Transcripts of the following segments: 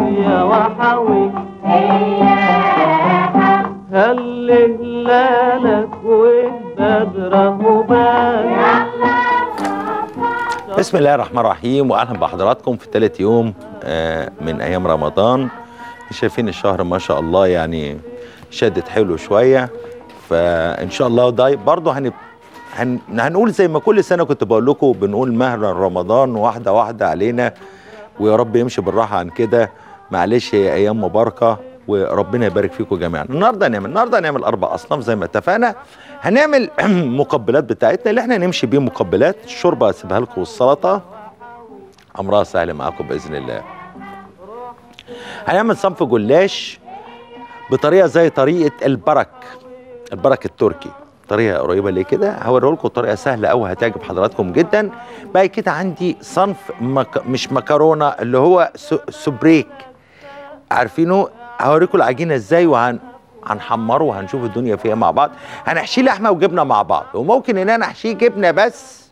يا وحوي هللالك والبدر مبارك بسم الله الرحمن الرحيم واهلا بحضراتكم في ثالث يوم آه، من ايام رمضان شايفين الشهر ما شاء الله يعني شدت حلو شويه فان شاء الله ده برضه هن... هن... هنقول زي ما كل سنه كنت بقول لكم بنقول مهلا رمضان واحده واحده علينا ويا رب يمشي بالراحه عن كده معلش هي ايام مباركه وربنا يبارك فيكم جميعا النهارده هنعمل النهارده هنعمل اربع اصناف زي ما اتفقنا هنعمل مقبلات بتاعتنا اللي احنا نمشي بيه مقبلات الشوربه هسيبها لكم والسلطه امرها سهل معاكم باذن الله هنعمل صنف جلاش بطريقه زي طريقه البرك البرك التركي طريقه قريبه ليه كده هوريه لكم طريقه سهله قوي هتعجب حضراتكم جدا بعد كده عندي صنف مك... مش مكرونه اللي هو س... سبريك عارفينه هوريكم العجينه ازاي وهن هنحمره وهنشوف الدنيا فيها مع بعض هنحشيه لحمه وجبنه مع بعض وممكن ان انا احشيه جبنه بس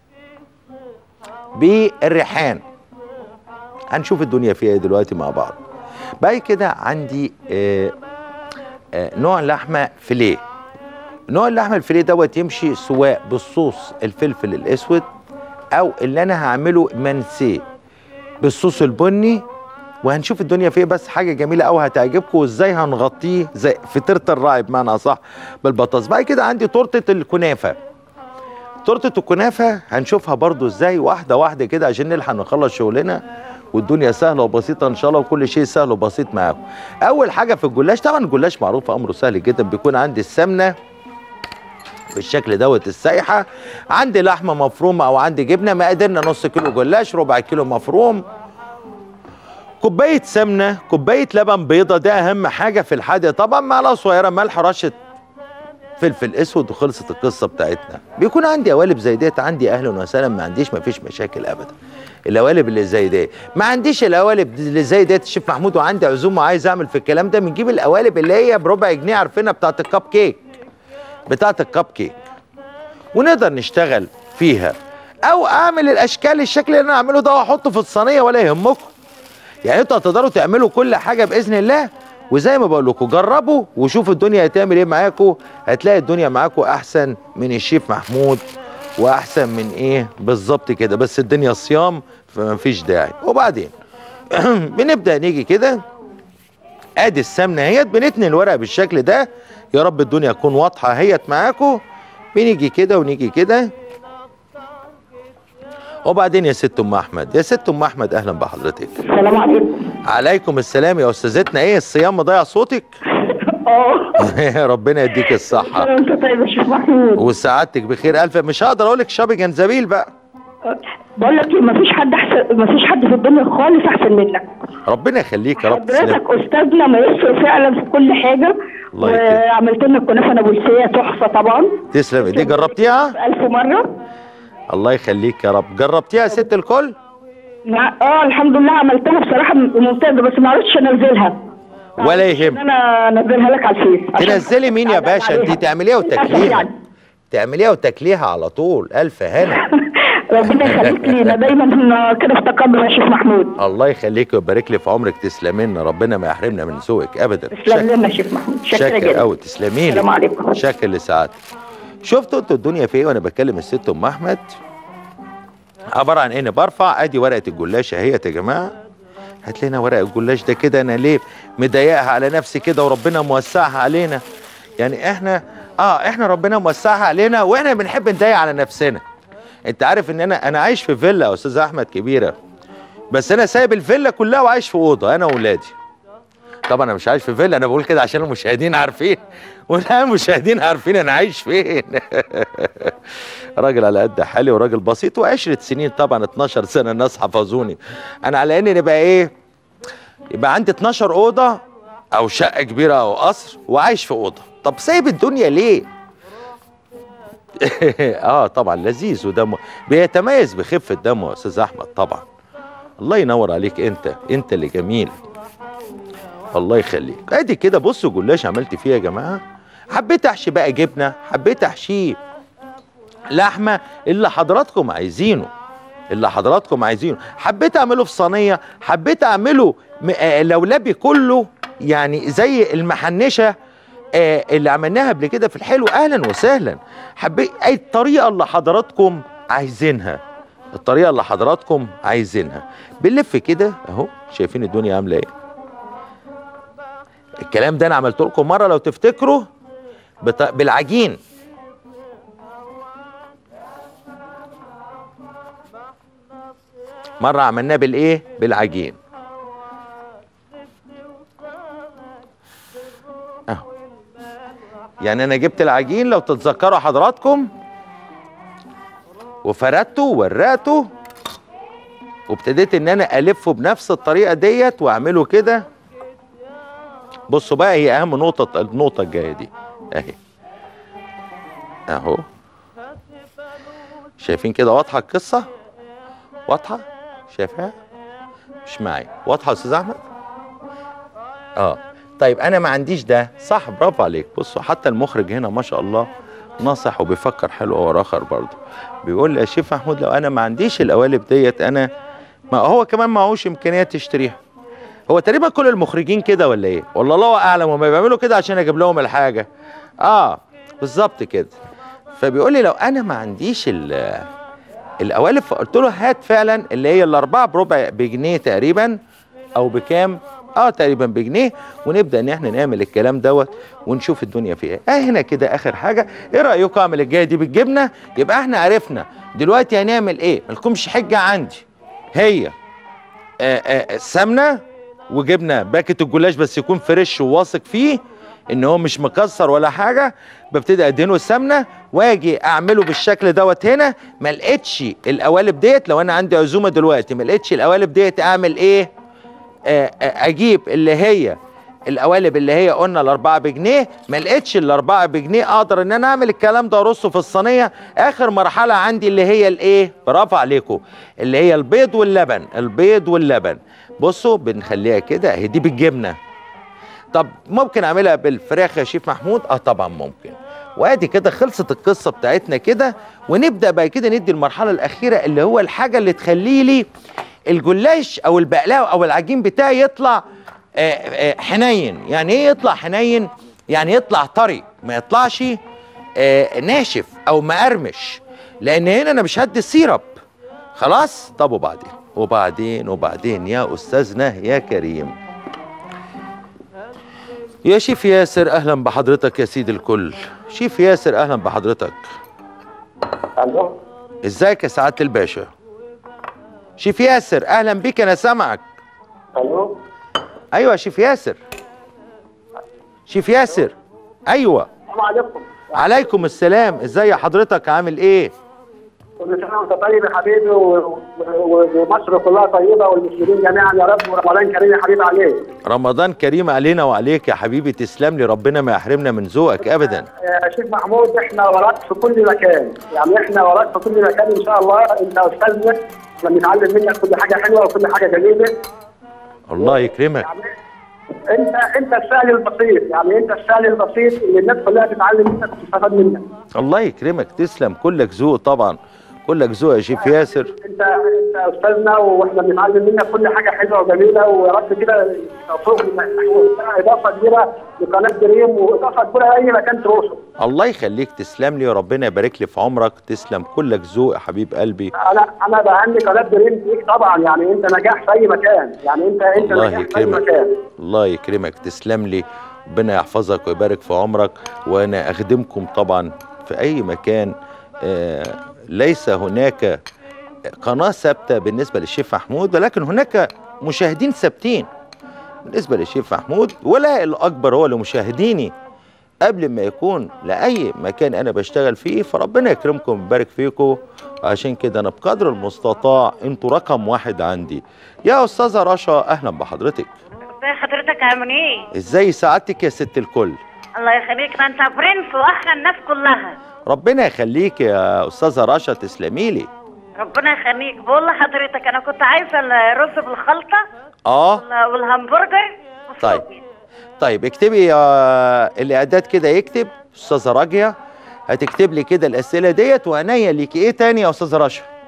بالريحان هنشوف الدنيا فيها ايه دلوقتي مع بعض بعد كده عندي آه آه نوع لحمه فيليه نوع اللحمه الفيليه دوت يمشي سواء بالصوص الفلفل الاسود او اللي انا هعمله منسيه بالصوص البني وهنشوف الدنيا فيه بس حاجه جميله قوي هتعجبكم وازاي هنغطيه زي فطيره الراعي بمعنى اصح بالبطاطس بعد كده عندي تورته الكنافه تورته الكنافه هنشوفها برضو ازاي واحده واحده كده عشان نلحق نخلص شغلنا والدنيا سهله وبسيطه ان شاء الله وكل شيء سهل وبسيط معاكم اول حاجه في الجلاش طبعا الجلاش معروف امره سهل جدا بيكون عندي السمنه بالشكل دوت السايحه عندي لحمه مفرومه او عندي جبنه مقاديرنا نص كيلو جلاش ربع كيلو مفروم كوبايه سمنه كوبايه لبن بيضه ده اهم حاجه في الحادق طبعا معلقه صغيره ملح رشه فلفل اسود وخلصت القصه بتاعتنا بيكون عندي قوالب زي ديت عندي اهلا وسهلا ما عنديش ما فيش مشاكل ابدا القوالب اللي زي دي ما عنديش القوالب اللي زي ديت الشيف محمود وعندي عزومه عايز اعمل في الكلام ده بنجيب القوالب اللي هي بربع جنيه عارفينها بتاعت الكب كيك بتاعت الكب كيك ونقدر نشتغل فيها او اعمل الاشكال الشكل اللي انا اعمله ده واحطه في الصينيه ولا يهمكم يعني انتوا هتقدروا تعملوا كل حاجه باذن الله وزي ما بقول لكم جربوا وشوفوا الدنيا هتعمل ايه معاكم هتلاقي الدنيا معاكم احسن من الشيف محمود واحسن من ايه بالظبط كده بس الدنيا صيام فما فيش داعي وبعدين بنبدا نيجي كده ادي السمنه اهيت بنتني الورق بالشكل ده يا رب الدنيا تكون واضحه اهيت معاكم بنيجي كده ونيجي كده وبعدين يا ست ام احمد يا ست ام احمد اهلا بحضرتك السلام عليكم عليكم السلام يا استاذتنا ايه الصيام مضيع صوتك اه ربنا يديك الصحه انت طيب يا شيخ محمود وسعادتك بخير الف مش هقدر اقول لك شابي جنزبيل بقى بقول لك ايه مفيش حد احسن مفيش حد في الدنيا خالص احسن منك ربنا يخليك يا رب تسلم حضرتك استاذنا مايسترو فعلا في كل حاجه الله يكرمك. وعملت لنا الكنافه نابلسيه تحفه طبعا تسلم دي جربتيها ألف مره الله يخليك يا رب جربتيها يا ست الكل مع- اه الحمد لله عملتها بصراحه ممتازه بس ما عرفتش انزلها ولا ان يهم انا انزلها لك على الفيس عشان تنزلي مين يا أعلق باشا عليها. انت تعمليها للأسف وتاكليها يعني. تعمليها وتاكليها على طول الف هنا ربنا يخليك لينا دايما كده في تقدم يا شيخ محمود الله يخليك ويبارك لي في عمرك تسلمي لنا ربنا ما يحرمنا من ذوقك ابدا تسلم لنا يا شيخ محمود شكرا شاكر جدا قوي تسلمي السلام لي عليكم شاكر لسعادتك شفتوا انتوا الدنيا في ايه وانا بكلم الست ام احمد عباره عن اني برفع ادي ورقه الجلاش اهيت يا جماعه هات لنا ورق الجلاش ده كده انا ليه مضايقها على نفسي كده وربنا موسعها علينا يعني احنا اه احنا ربنا موسعها علينا واحنا بنحب نضايق على نفسنا انت عارف ان انا انا عايش في فيلا يا استاذ احمد كبيره بس انا سايب الفيلا كلها وعايش في اوضه انا واولادي طبعا انا مش عايش في فيلا انا بقول كده عشان المشاهدين عارفين ولا المشاهدين عارفين انا عايش فين راجل على قد حالي وراجل بسيط وعشرة سنين طبعا 12 سنه الناس حفظوني انا على اني نبقى ايه يبقى عندي 12 اوضه او شقه كبيره او قصر وعايش في اوضه طب سايب الدنيا ليه اه طبعا لذيذ ودمه بيتميز بخفه دمه يا استاذ احمد طبعا الله ينور عليك انت انت اللي جميل الله يخليك ادي كده بصوا جلاش عملت فيه يا جماعه حبيت احشي بقى جبنه حبيت احشيه لحمه اللي حضراتكم عايزينه اللي حضراتكم عايزينه حبيت اعمله في صينيه حبيت اعمله م- آه، لولبي كله يعني زي المحنشه آه، اللي عملناها قبل كده في الحلو اهلا وسهلا حبيت اي الطريقه اللي حضراتكم عايزينها الطريقه اللي حضراتكم عايزينها بنلف كده اهو شايفين الدنيا عامله ايه الكلام ده انا عملته لكم مره لو تفتكروا بط... بالعجين مره عملناه بالايه بالعجين اهو يعني انا جبت العجين لو تتذكروا حضراتكم وفردته وورقته وابتديت ان انا الفه بنفس الطريقه ديت واعمله كده بصوا بقى هي اهم نقطه النقطه الجايه دي اهي اهو شايفين كده واضحه القصه واضحه شايفها مش معايا واضحه يا استاذ احمد اه طيب انا ما عنديش ده صح برافو عليك بصوا حتى المخرج هنا ما شاء الله ناصح وبيفكر حلو هو اخر برضه بيقول لي يا شيف محمود لو انا ما عنديش القوالب ديت انا ما هو كمان معهوش امكانيات تشتريها هو تقريبا كل المخرجين كده ولا ايه والله الله اعلم هم بيعملوا كده عشان اجيب لهم الحاجه اه بالظبط كده فبيقول لي لو انا ما عنديش ال- القوالب فقلت له هات فعلا اللي هي الاربعه بربع بجنيه تقريبا او بكام اه تقريبا بجنيه ونبدا ان احنا نعمل الكلام دوت ونشوف الدنيا فيها ايه اه هنا كده اخر حاجه ايه رايكم اعمل الجايه دي بالجبنه يبقى احنا عرفنا دلوقتي هنعمل ايه ملكمش حجه عندي هي آه، آه، سمنه وجبنه باكت الجلاش بس يكون فريش وواثق فيه ان هو مش مكسر ولا حاجه ببتدي ادهنه السمنه واجي اعمله بالشكل دوت هنا ما لقيتش القوالب ديت لو انا عندي عزومه دلوقتي ما لقيتش القوالب ديت اعمل ايه آه، آه، اجيب اللي هي القوالب اللي هي قلنا الاربعه بجنيه ما لقيتش الاربعه بجنيه اقدر ان انا اعمل الكلام ده ارصه في الصينيه اخر مرحله عندي اللي هي الايه برافو عليكم اللي هي البيض واللبن البيض واللبن بصوا بنخليها كده اهي دي بالجبنه طب ممكن اعملها بالفراخ يا شيف محمود اه طبعا ممكن وادي كده خلصت القصه بتاعتنا كده ونبدا بقى كده ندي المرحله الاخيره اللي هو الحاجه اللي تخلي لي الجلاش او البقلاوه او العجين بتاعي يطلع آه، آه، حنين يعني ايه يطلع حنين يعني يطلع طري ما يطلعش آه، ناشف او مقرمش لان هنا انا مش هدي السيرب خلاص طب وبعدين وبعدين وبعدين يا استاذنا يا كريم يا شيف ياسر اهلا بحضرتك يا سيد الكل شيف ياسر اهلا بحضرتك الو ازيك يا سعاده الباشا شيف ياسر اهلا بيك انا سامعك الو ايوه يا شيف ياسر شيف ياسر ايوه السلام عليكم عليكم السلام ازاي حضرتك عامل ايه كل سنه وانت طيب يا حبيبي و- و- ومصر كلها طيبه والمسلمين جميعا يا رب ورمضان كريم يا حبيبي عليك رمضان كريم علينا وعليك يا حبيبي تسلم لي ربنا ما يحرمنا من ذوقك ابدا يا شيخ محمود احنا وراك في كل مكان يعني احنا وراك في كل مكان ان شاء الله انت استاذنا احنا بنتعلم منك كل حاجه حلوه وكل حاجه جميله الله يكرمك يعني انت انت السهل البسيط يعني انت السهل البسيط اللي الناس كلها تتعلم منك وتستفاد منك الله يكرمك تسلم كلك ذوق طبعا كلك ذوق يا شيف ياسر انت انت استاذنا واحنا بنتعلم منك كل حاجه حلوه وجميله ويا رب كده توفيق اضافه كبيره لقناه دريم واضافه كبيره لاي مكان تروحه الله يخليك تسلم لي وربنا يبارك لي في عمرك تسلم كلك ذوق يا حبيب قلبي انا انا بهني قناه دريم فيك طبعا يعني انت نجاح في اي مكان يعني انت انت الله نجاح في اي يكرمك مكان الله يكرمك تسلم لي ربنا يحفظك ويبارك في عمرك وانا اخدمكم طبعا في اي مكان آه ليس هناك قناه ثابته بالنسبه للشيف محمود ولكن هناك مشاهدين ثابتين بالنسبه للشيف محمود ولا الاكبر هو لمشاهديني قبل ما يكون لاي مكان انا بشتغل فيه فربنا يكرمكم ويبارك فيكم عشان كده انا بقدر المستطاع انتوا رقم واحد عندي يا استاذه رشا اهلا بحضرتك ازي حضرتك عامل ايه؟ ازاي سعادتك يا ست الكل الله يخليك ده انت برنس واحلى الناس كلها ربنا يخليك يا استاذه رشا تسلمي لي ربنا يخليك بقول لحضرتك انا كنت عايزه الرز بالخلطه اه وال- والهمبرجر طيب طيب اكتبي يا الاعداد كده يكتب استاذه راجيه هتكتب لي كده الاسئله ديت وعينيا ليكي ايه تاني يا استاذه رشا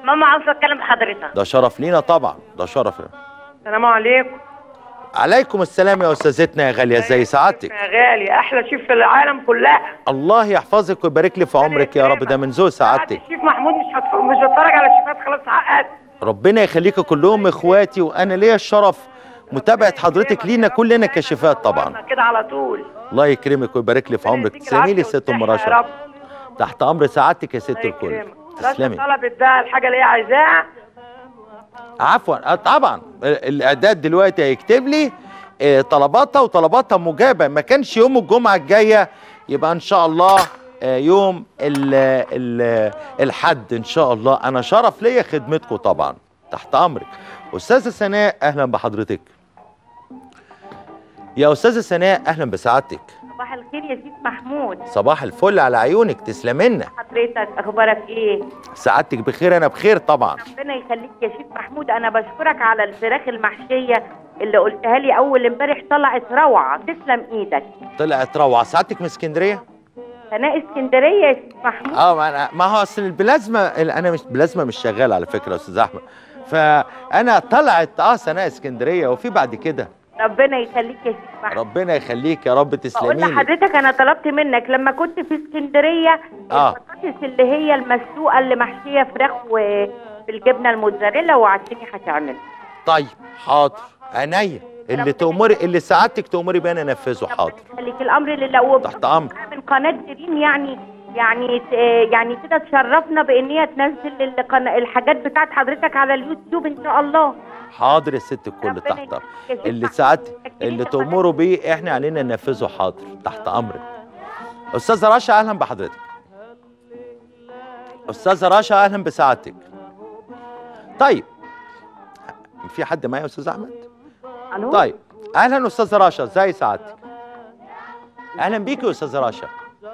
ماما عاوزه اتكلم بحضرتك ده شرف لينا طبعا ده شرف لنا. السلام عليكم عليكم السلام يا استاذتنا يا غاليه ازي سعادتك يا غالي احلى شيف في العالم كلها الله يحفظك ويبارك لي في عمرك يا رب ده من ذوق سعادتك الشيف محمود مش هتف... مش بتفرج على الشيفات خلاص عقد ربنا يخليكم كلهم اخواتي وانا ليا الشرف متابعه حضرتك لينا كلنا كشفات طبعا كده على طول الله يكرمك ويبارك لي في عمرك يديك تسلمي لي العافية ست ام والصحة يا رشا رب. تحت امر سعادتك يا ست الله الكل يكرمك. رشا تسلمي طلبت بقى الحاجه اللي هي عايزاها عفوا آه، طبعا ال- الاعداد دلوقتي هيكتب لي آه، طلباتها وطلباتها مجابه ما كانش يوم الجمعه الجايه يبقى ان شاء الله آه، يوم ال ال الحد ان شاء الله انا شرف ليا خدمتكم طبعا تحت امرك استاذه سناء اهلا بحضرتك يا استاذه سناء اهلا بسعادتك صباح الخير يا سيد محمود صباح الفل على عيونك تسلمنا حضرتك اخبارك ايه سعادتك بخير انا بخير طبعا ربنا يخليك يا سيد محمود انا بشكرك على الفراخ المحشيه اللي قلتها لي اول امبارح طلعت روعه تسلم ايدك طلعت روعه سعادتك من اسكندريه سناء اسكندريه يا سيد محمود اه ما انا ما هو اصل البلازما ال- انا مش بلازما مش شغال على فكره يا استاذ احمد فانا طلعت اه سنه اسكندريه وفي بعد كده ربنا يخليك يا سيد محمود ربنا يخليك يا رب بقول تسلمي لي لحضرتك انا طلبت منك لما كنت في اسكندريه آه. البطاطس اللي هي المسلوقه اللي محشيه فراخ وبالجبنه الموتزاريلا وعدتني هتعمل طيب حاضر عينيا اللي ربنا تؤمري اللي سعادتك تؤمري بيه انا انفذه حاضر خليك الامر لله وب- تحت امر من قناه دريم يعني يعني ت- يعني كده تشرفنا بان هي تنزل القنا- الحاجات بتاعت حضرتك على اليوتيوب ان شاء الله حاضر يا ست الكل ربنا تحت يخليك امر يا ست اللي محمود. سعادتك أكدي اللي لي تؤمروا بيه احنا علينا ننفذه حاضر تحت امرك استاذه رشا اهلا بحضرتك استاذه رشا اهلا بسعادتك طيب في حد معايا يا استاذ احمد الو طيب اهلا استاذه رشا ازي سعادتك اهلا بيك يا استاذه رشا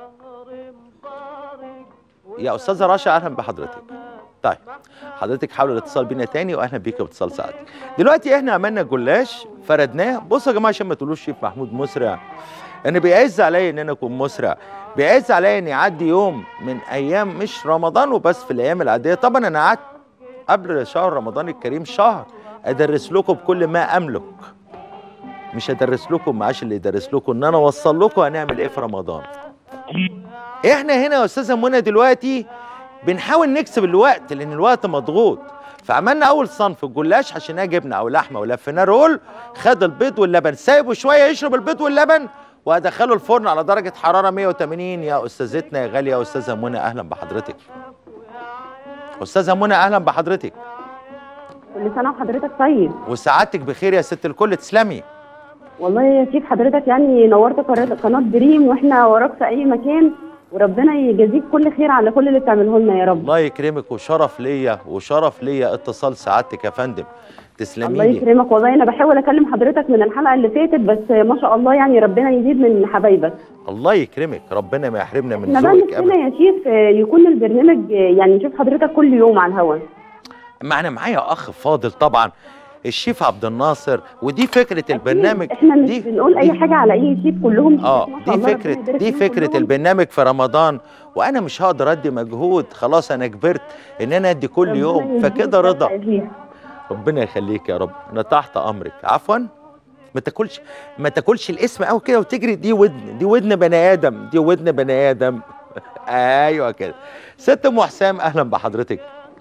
يا استاذه رشا اهلا بحضرتك طيب حضرتك حاول الاتصال بينا تاني واهلا بيك باتصال سعادتك دلوقتي احنا عملنا جلاش فردناه بصوا يا جماعه عشان ما تقولوش شيف محمود مسرع انا بيعز عليا ان انا اكون مسرع بيعز عليا ان يعدي يوم من ايام مش رمضان وبس في الايام العاديه طبعا انا قعدت قبل شهر رمضان الكريم شهر ادرس لكم بكل ما املك مش هدرس لكم معاش اللي يدرس لكم ان انا اوصل لكم هنعمل ايه في رمضان احنا هنا يا استاذه منى دلوقتي بنحاول نكسب الوقت لان الوقت مضغوط فعملنا اول صنف الجلاش حشيناه جبنه او لحمه ولفيناه رول خد البيض واللبن سايبه شويه يشرب البيض واللبن وادخله الفرن على درجه حراره 180 يا استاذتنا يا غاليه يا استاذه منى اهلا بحضرتك استاذه منى اهلا بحضرتك كل سنه وحضرتك طيب وسعادتك بخير يا ست الكل تسلمي والله يا سيف حضرتك يعني نورت قناه قناة دريم واحنا وراك في اي مكان وربنا يجازيك كل خير على كل اللي بتعمله لنا يا رب الله يكرمك وشرف ليا وشرف ليا اتصال سعادتك يا فندم الله تسلمي لي يكرمك والله انا بحاول اكلم حضرتك من الحلقه اللي فاتت بس ما شاء الله يعني ربنا يزيد من حبايبك الله يكرمك ربنا ما يحرمنا من احنا بقى ذوقك نفسنا ابدا يا شيف آه، يكون البرنامج آه، يعني نشوف حضرتك كل يوم على الهوا ما انا معايا اخ فاضل طبعا الشيف عبد الناصر ودي فكره البرنامج احنا مش دي بنقول اي دي- حاجه على اي شيف كلهم اه ما شاء دي الله، ربنا فكره يبارك دي فيهم فكره كلهم. البرنامج في رمضان وانا مش هقدر ادي مجهود خلاص انا كبرت ان انا ادي كل ربنا يوم يديك فكده رضا الصحة يا شيف. ربنا يخليك يا رب انا تحت امرك عفوا ما تاكلش ما تاكلش الاسم قوي كده وتجري دي ودن دي ودن بني ادم دي ودن بني ادم ايوه كده ست ام حسام اهلا بحضرتك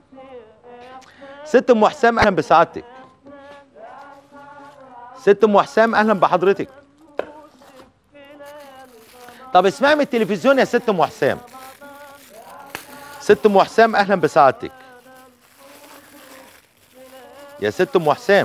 ست ام حسام اهلا بسعادتك ست ام حسام اهلا بحضرتك طب اسمعي من التلفزيون يا ست ام حسام ست ام حسام اهلا بسعادتك يا ست ام حسام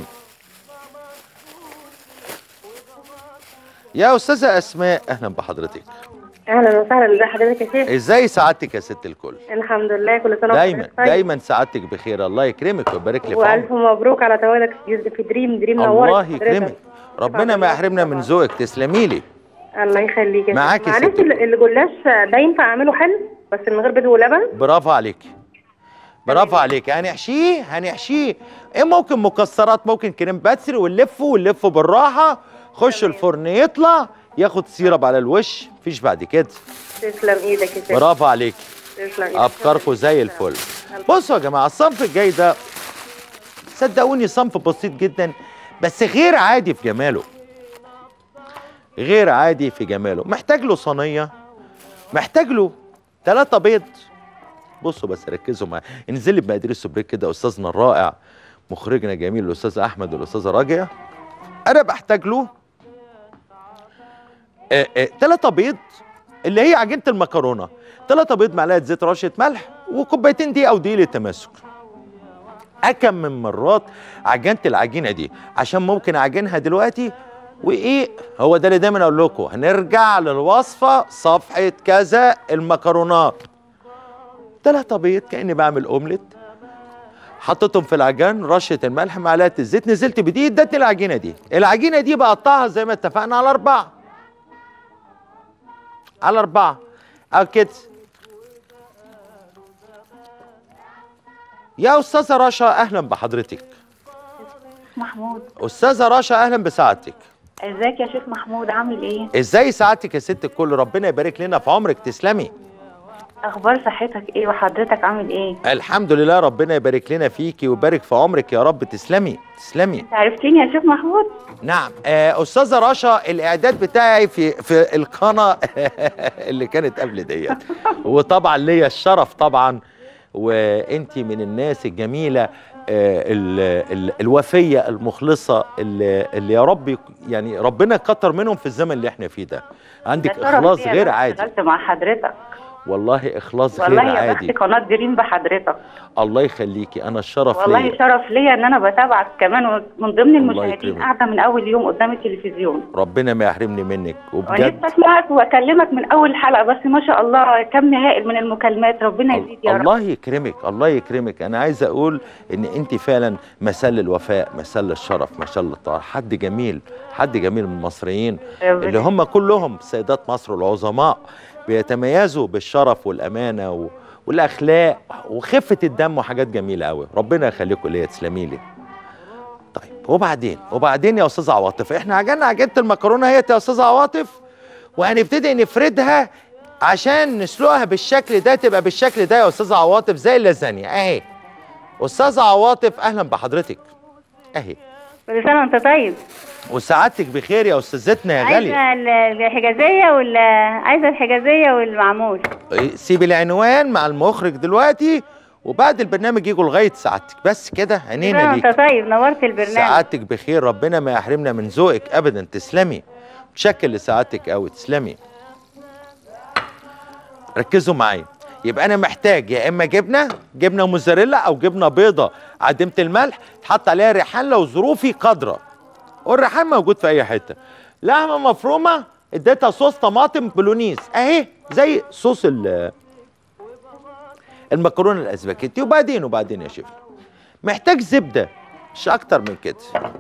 يا استاذه اسماء اهلا بحضرتك اهلا وسهلا ازي حضرتك يا شيخ ازاي سعادتك يا ست الكل الحمد لله كل سنه دايما وحضرتك طيب. دايما سعادتك بخير الله يكرمك ويبارك لي في والف عمرك مبروك على تواجدك في في دريم دريم نورت الله حضرتك. يكرمك ربنا ما يحرمنا من ذوقك تسلمي لي الله يخليك يا شيخ. معاك يا معلش ست ال- الجلاش ده ينفع اعمله حلو بس من غير بيض ولبن برافو عليك برافو عليك هنحشيه هنحشيه ايه ممكن مكسرات ممكن كريم باتسري ونلفه ونلفه بالراحه خش الفرن يطلع ياخد سيرب على الوش مفيش بعد كده تسلم ايدك يا شيخ برافو عليك تسلم ايدك افكاركم زي الفل بصوا يا جماعه الصنف الجاي ده صدقوني صنف بسيط جدا بس غير عادي في جماله غير عادي في جماله محتاج له صينيه محتاج له ثلاثة بيض بصوا بس ركزوا معايا انزل لي بمقادير السبريك كده استاذنا الرائع مخرجنا الجميل الاستاذ احمد والاستاذه راجيه انا بحتاج له ثلاثة بيض اللي هي عجينه المكرونه ثلاثة بيض معلقه زيت رشه ملح وكوبايتين دقيق او دقيق للتماسك أكم من مرات عجنت العجينه دي عشان ممكن اعجنها دلوقتي وايه هو ده اللي دايما اقول لكم هنرجع للوصفه صفحه كذا المكرونات ثلاثة بيض كاني بعمل اومليت حطيتهم في العجان رشه الملح معلقه الزيت نزلت بدي ادتني العجينه دي العجينه دي بقطعها زي ما اتفقنا على اربعه على اربعه او كده يا استاذه رشا اهلا بحضرتك محمود استاذه رشا اهلا بسعادتك ازيك يا شيخ محمود عامل ايه ازاي سعادتك يا ست الكل ربنا يبارك لنا في عمرك تسلمي اخبار صحتك ايه وحضرتك عامل ايه الحمد لله ربنا يبارك لنا فيكي ويبارك في عمرك يا رب تسلمي تسلمي انت عرفتيني يا شيخ محمود نعم آه استاذه رشا الاعداد بتاعي في في القناه اللي كانت قبل ديت وطبعا ليا الشرف طبعا وانت من الناس الجميله آه ال ال الوفيه المخلصه اللي, اللي يا رب يك- يعني ربنا يكتر منهم في الزمن اللي احنا فيه ده عندك ده شرف اخلاص ليا غير إن أنا عادي اشتغلت مع حضرتك والله اخلاص غير والله يا عادي بخت قناه دريم بحضرتك الله يخليكي انا الشرف والله ليا شرف ليا ان انا بتابعك كمان ومن ضمن الله المشاهدين يكرمك. قاعده من اول يوم قدام التلفزيون ربنا ما يحرمني منك وبجد ونفسي اسمعك واكلمك من اول حلقه بس ما شاء الله كم هائل من المكالمات ربنا يزيد يا رب الله يكرمك الله يكرمك انا عايز اقول ان انت فعلا مثل الوفاء مثل الشرف مثل الطاعه حد جميل حد جميل من المصريين ربنا اللي هم كلهم سيدات مصر العظماء بيتميزوا بالشرف والامانه و... والاخلاق وخفه الدم وحاجات جميله قوي ربنا يخليكم ليا تسلمي لي طيب وبعدين وبعدين يا استاذ عواطف احنا عجلنا عجينه المكرونه هي يا استاذ عواطف وهنبتدي نفردها عشان نسلقها بالشكل ده تبقى بالشكل ده يا استاذ عواطف زي اللازانيا اهي استاذ عواطف اهلا بحضرتك اهي كل سنه وانت طيب وسعادتك بخير يا استاذتنا يا غاليه عايزه ال- الحجازيه ولا عايزه الحجازيه والمعمول سيب العنوان مع المخرج دلوقتي وبعد البرنامج يجوا لغايه سعادتك بس كده كل عينينا سنه ليك وانت طيب نورت البرنامج سعادتك بخير ربنا ما يحرمنا من ذوقك ابدا تسلمي متشكر لسعادتك قوي تسلمي ركزوا معايا يبقى انا محتاج يا اما جبنه جبنه موزاريلا او جبنه بيضه عديمه الملح تحط عليها ريحان لو ظروفي قادره والريحان موجود في اي حته لحمه مفرومه اديتها صوص طماطم بولونيز اهي زي صوص ال- المكرونه الاسباجيتي وبعدين وبعدين يا شيف محتاج زبده مش اكتر من كده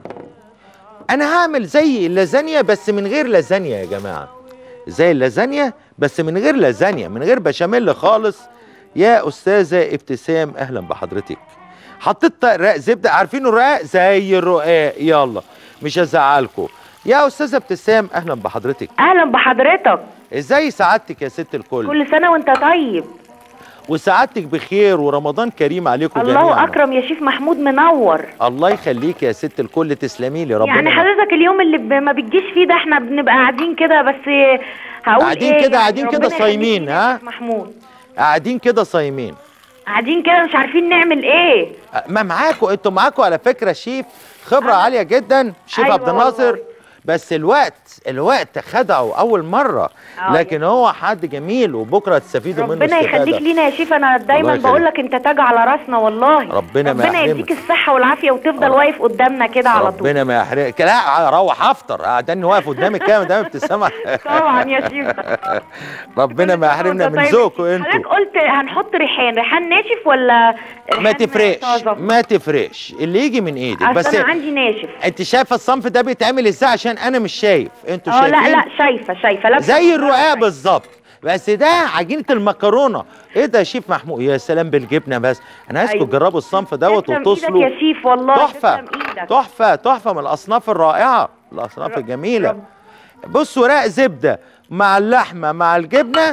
انا هعمل زي اللازانيا بس من غير لازانيا يا جماعه زي اللازانيا بس من غير لازانيا من غير بشاميل خالص يا استاذه ابتسام اهلا بحضرتك حطيت رق زبده عارفين الرقاق زي الرقاق يلا مش هزعلكم يا استاذه ابتسام اهلا بحضرتك اهلا بحضرتك ازاي سعادتك يا ست الكل كل سنه وانت طيب وسعادتك بخير ورمضان كريم عليكم الله جميعا اكرم يا شيف محمود منور الله يخليك يا ست الكل تسلمي لي ربنا يعني ما- حضرتك اليوم اللي ب- ما بتجيش فيه ده احنا بنبقى قاعدين كده بس هقول قاعدين ايه كده- يعني قاعدين كده ربنا يخليك صايمين، لينا يا ها؟ شيف محمود قاعدين كده صايمين قاعدين كده مش عارفين نعمل ايه ما معاكم انتوا معاكم على فكره شيف خبره عاليه جدا شيف أيوة عبد الناصر والله. بس الوقت الوقت خدعه اول مره آه. لكن هو حد جميل وبكره تستفيدوا منه ربنا يخليك استفاده لينا يا شيف انا دايما يخليك. بقول لك انت تاج على راسنا والله ربنا ما ربنا يحرمك. يديك الصحه والعافيه وتفضل واقف قدامنا كده على طول ربنا ما يحرقك لا اروح افطر قاعداني واقف قدامك كده مدام ابتسامه طبعا يا شيف ربنا ما يحرمنا من ذوقكم انتوا حضرتك قلت هنحط ريحان ريحان ناشف ولا ما ريحان تفرقش طازة؟ ما تفرقش اللي يجي من ايدك اصل بس انا عندي ناشف انت شايفه الصنف ده بيتعمل ازاي عشان انا مش شايف انتوا اه شايفين لا لا شايفه شايفه لا زي الرقاق بالظبط بس ده عجينه المكرونه ايه ده يا شيف محمود يا سلام بالجبنه بس انا عايزكم أيوة. تجربوا الصنف دوت تسلم ايدك وتصلوا يا شيف والله تحفه تسلم ايدك تحفه تحفه من الاصناف الرائعه الاصناف الجميله رب. بص ورق زبده مع اللحمه مع الجبنه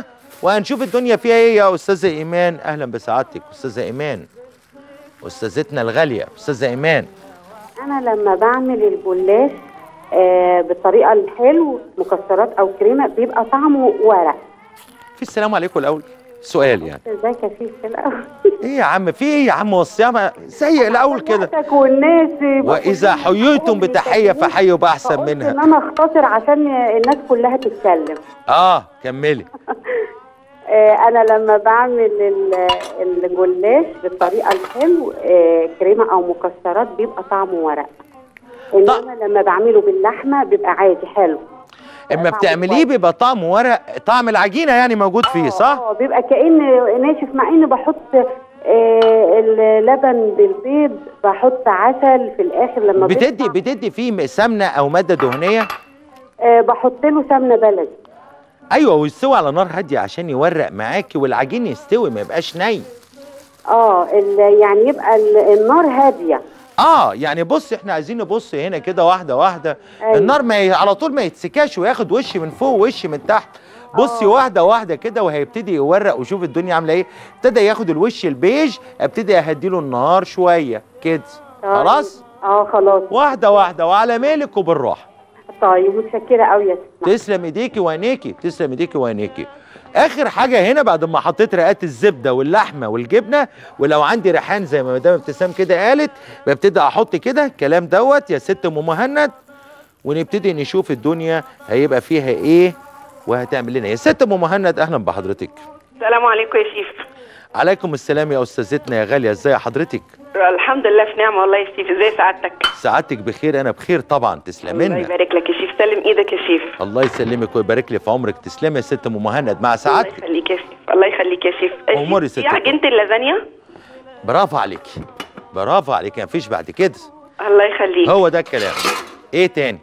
وهنشوف الدنيا فيها ايه يا استاذه ايمان اهلا بسعادتك استاذه ايمان استاذتنا الغاليه استاذه ايمان انا لما بعمل الجلاش آه بالطريقه الحلو مكسرات او كريمه بيبقى طعمه ورق في السلام عليكم الاول سؤال يعني ازيك يا شيخ في الاول ايه يا عم في ايه يا عم وصيها ما- سيء الاول كده وقتك والناس واذا حييتم بتحيه فحيوا باحسن فقلت ان منها انا اختصر عشان الناس كلها تتكلم اه كملي آه انا لما بعمل ال- الجلاش بالطريقه الحلو آه كريمه او مكسرات بيبقى طعمه ورق انما لما بعمله باللحمه بيبقى عادي حلو اما بتعمليه بيبقى طعم ورق طعم العجينه يعني موجود فيه صح اه بيبقى كأن ناشف مع اني بحط آه اللبن بالبيض بحط عسل في الاخر لما بتدي بتدي فيه سمنه او ماده دهنيه آه بحط له سمنه بلدي ايوه ويستوي على نار هاديه عشان يورق معاكي والعجين يستوي ما يبقاش ني اه ال- يعني يبقى ال- النار هاديه اه يعني بص احنا عايزين نبص هنا كده واحده واحده أيوة. النار ما ي... على طول ما يتسكاش وياخد وش من فوق ووش من تحت بصي واحده واحده كده وهيبتدي يورق وشوف الدنيا عامله ايه ابتدى ياخد الوش البيج ابتدي اهديله النار شويه كده طيب. خلاص اه خلاص واحده واحده وعلى مالك وبالراحه طيب متشكره قوي يا ستنا تسلم ايديكي وعينيكي تسلم ايديكي وعينيكي اخر حاجه هنا بعد ما حطيت رقات الزبده واللحمه والجبنه ولو عندي ريحان زي ما مدام ابتسام كده قالت ببتدي احط كده الكلام دوت يا ست ام مهند ونبتدي نشوف الدنيا هيبقى فيها ايه وهتعمل لنا إيه. يا ست ام مهند اهلا بحضرتك السلام عليكم يا شيف عليكم السلام يا استاذتنا يا غاليه ازي حضرتك الحمد لله في نعمه والله يا شيف ازي سعادتك سعادتك بخير انا بخير طبعا تسلمي الله لنا يبارك لك يا شيف سلم ايدك يا شيف الله يسلمك ويبارك لي في عمرك تسلمي يا ست ام مهند مع الله سعادتك يخليك يا شيف الله يخليك يا شيف آه، شيف، أموري ست في عجينه اللازانيا برافو عليكي برافو عليكي مفيش بعد كده الله يخليك هو ده الكلام ايه تاني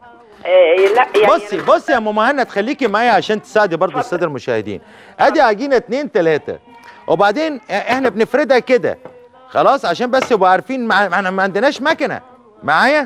آه لا يعني بصي بصي يا ام مهند خليكي معايا عشان تساعدي برضو الساده المشاهدين ادي عجينه اتنين تلاته وبعدين احنا بنفردها كده خلاص عشان بس يبقوا عارفين مع... احنا ما عندناش مكنه معايا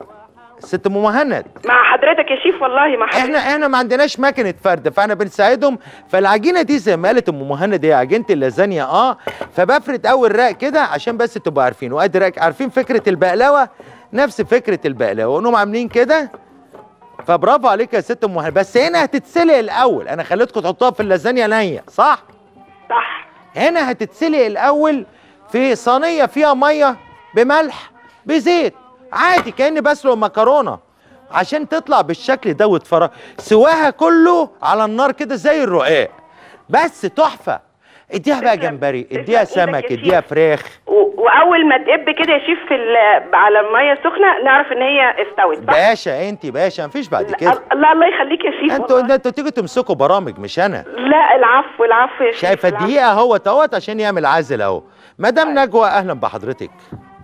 ست ام مهند مع حضرتك يا شيف والله مع حضرتك احنا احنا ما عندناش مكنه فرد فاحنا بنساعدهم فالعجينه دي زي ما قالت ام مهند هي عجينه اللازانيا اه فبفرد اول رق كده عشان بس تبقوا عارفين وادي رق عارفين فكره البقلاوه نفس فكره البقلاوه وانهم عاملين كده فبرافو عليك يا ست ام مهند بس هنا هتتسلق الاول انا خليتكم تحطوها في اللازانيا نيه صح صح هنا هتتسلق الاول في صينيه فيها ميه بملح بزيت عادي كاني بسلق مكرونه عشان تطلع بالشكل ده وتفرج سواها كله على النار كده زي الرقاق بس تحفه اديها بقى جمبري اديها سمك اديها فراخ و- واول ما تقب كده يا شيف في ال- على الميه السخنه نعرف ان هي استوت صح باشا انت باشا مفيش بعد كده الله الله يخليك يا شيف انتوا انتوا تيجوا تمسكوا برامج مش انا لا العفو العفو يا شيف شايفه العفو. الدقيقه اهوت اهوت عشان يعمل عازل اهو مدام نجوى اهلا بحضرتك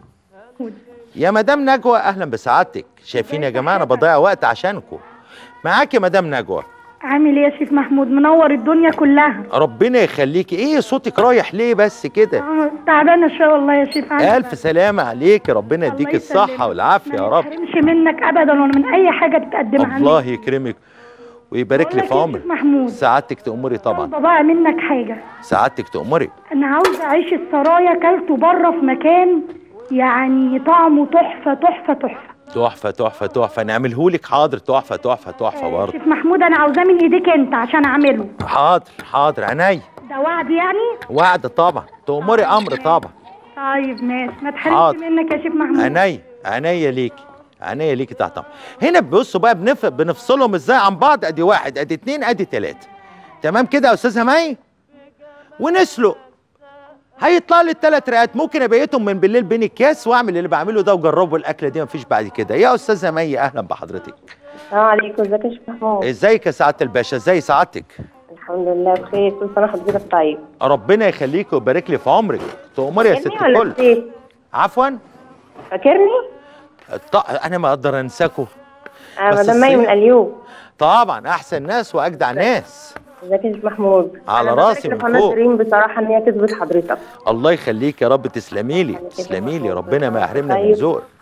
يا مدام نجوى اهلا بسعادتك شايفين يا جماعه انا بضيع وقت عشانكم معاك يا مدام نجوى عامل ايه يا شيف محمود منور الدنيا كلها ربنا يخليكي ايه صوتك رايح ليه بس كده آه، تعبانه شويه والله يا شيف عارفة. الف سلامه عليك ربنا يديك الصحه والعافيه يا رب مش منك ابدا ولا من اي حاجه بتقدمها الله يكرمك ويبارك لي في بقول لك عمرك يا شيخ محمود سعادتك تأمري طبعا بابا منك حاجه سعادتك تأمري انا عاوزه اعيش السرايا كلته بره في مكان يعني طعمه تحفه تحفه تحفه تحفه تحفه تحفه نعملهولك حاضر تحفه تحفه تحفه برضه شيف محمود انا عاوزاه من ايديك انت عشان اعمله حاضر حاضر عينيا ده وعد يعني وعد طبعا تأمري امر طبعا طيب ماشي ما تحرمش حاضر. منك يا شيف محمود عينيا عينيا ليكي عينيا ليكي تحت امر هنا بصوا بقى بنف... بنفصلهم ازاي عن بعض ادي واحد ادي اتنين ادي تلاته تمام كده يا استاذه مي ونسلق هيطلع لي الثلاث رقات ممكن ابيتهم من بالليل بين الكاس واعمل اللي بعمله ده وجربوا الاكله دي مفيش بعد كده يا استاذه مي اهلا بحضرتك السلام عليكم ازيك يا شيخ محمود ازيك يا سعاده الباشا ازي سعادتك الحمد لله بخير كل سنه وحضرتك طيب ربنا يخليك ويبارك لي في عمرك تؤمري يا ست فاكرني ولا الكل نسيت؟ عفوا فاكرني ط- انا ما اقدر انساكوا انا بس مدام مي من الصيف- اليوم طبعا احسن ناس واجدع ناس ازيك يا شيخ محمود على أنا راسي ببارك من لقناة فوق. دريم بصراحه ان هي كسبت حضرتك الله يخليك يا رب تسلمي لي تسلمي لي ربنا ما يحرمنا من طيب. ذوق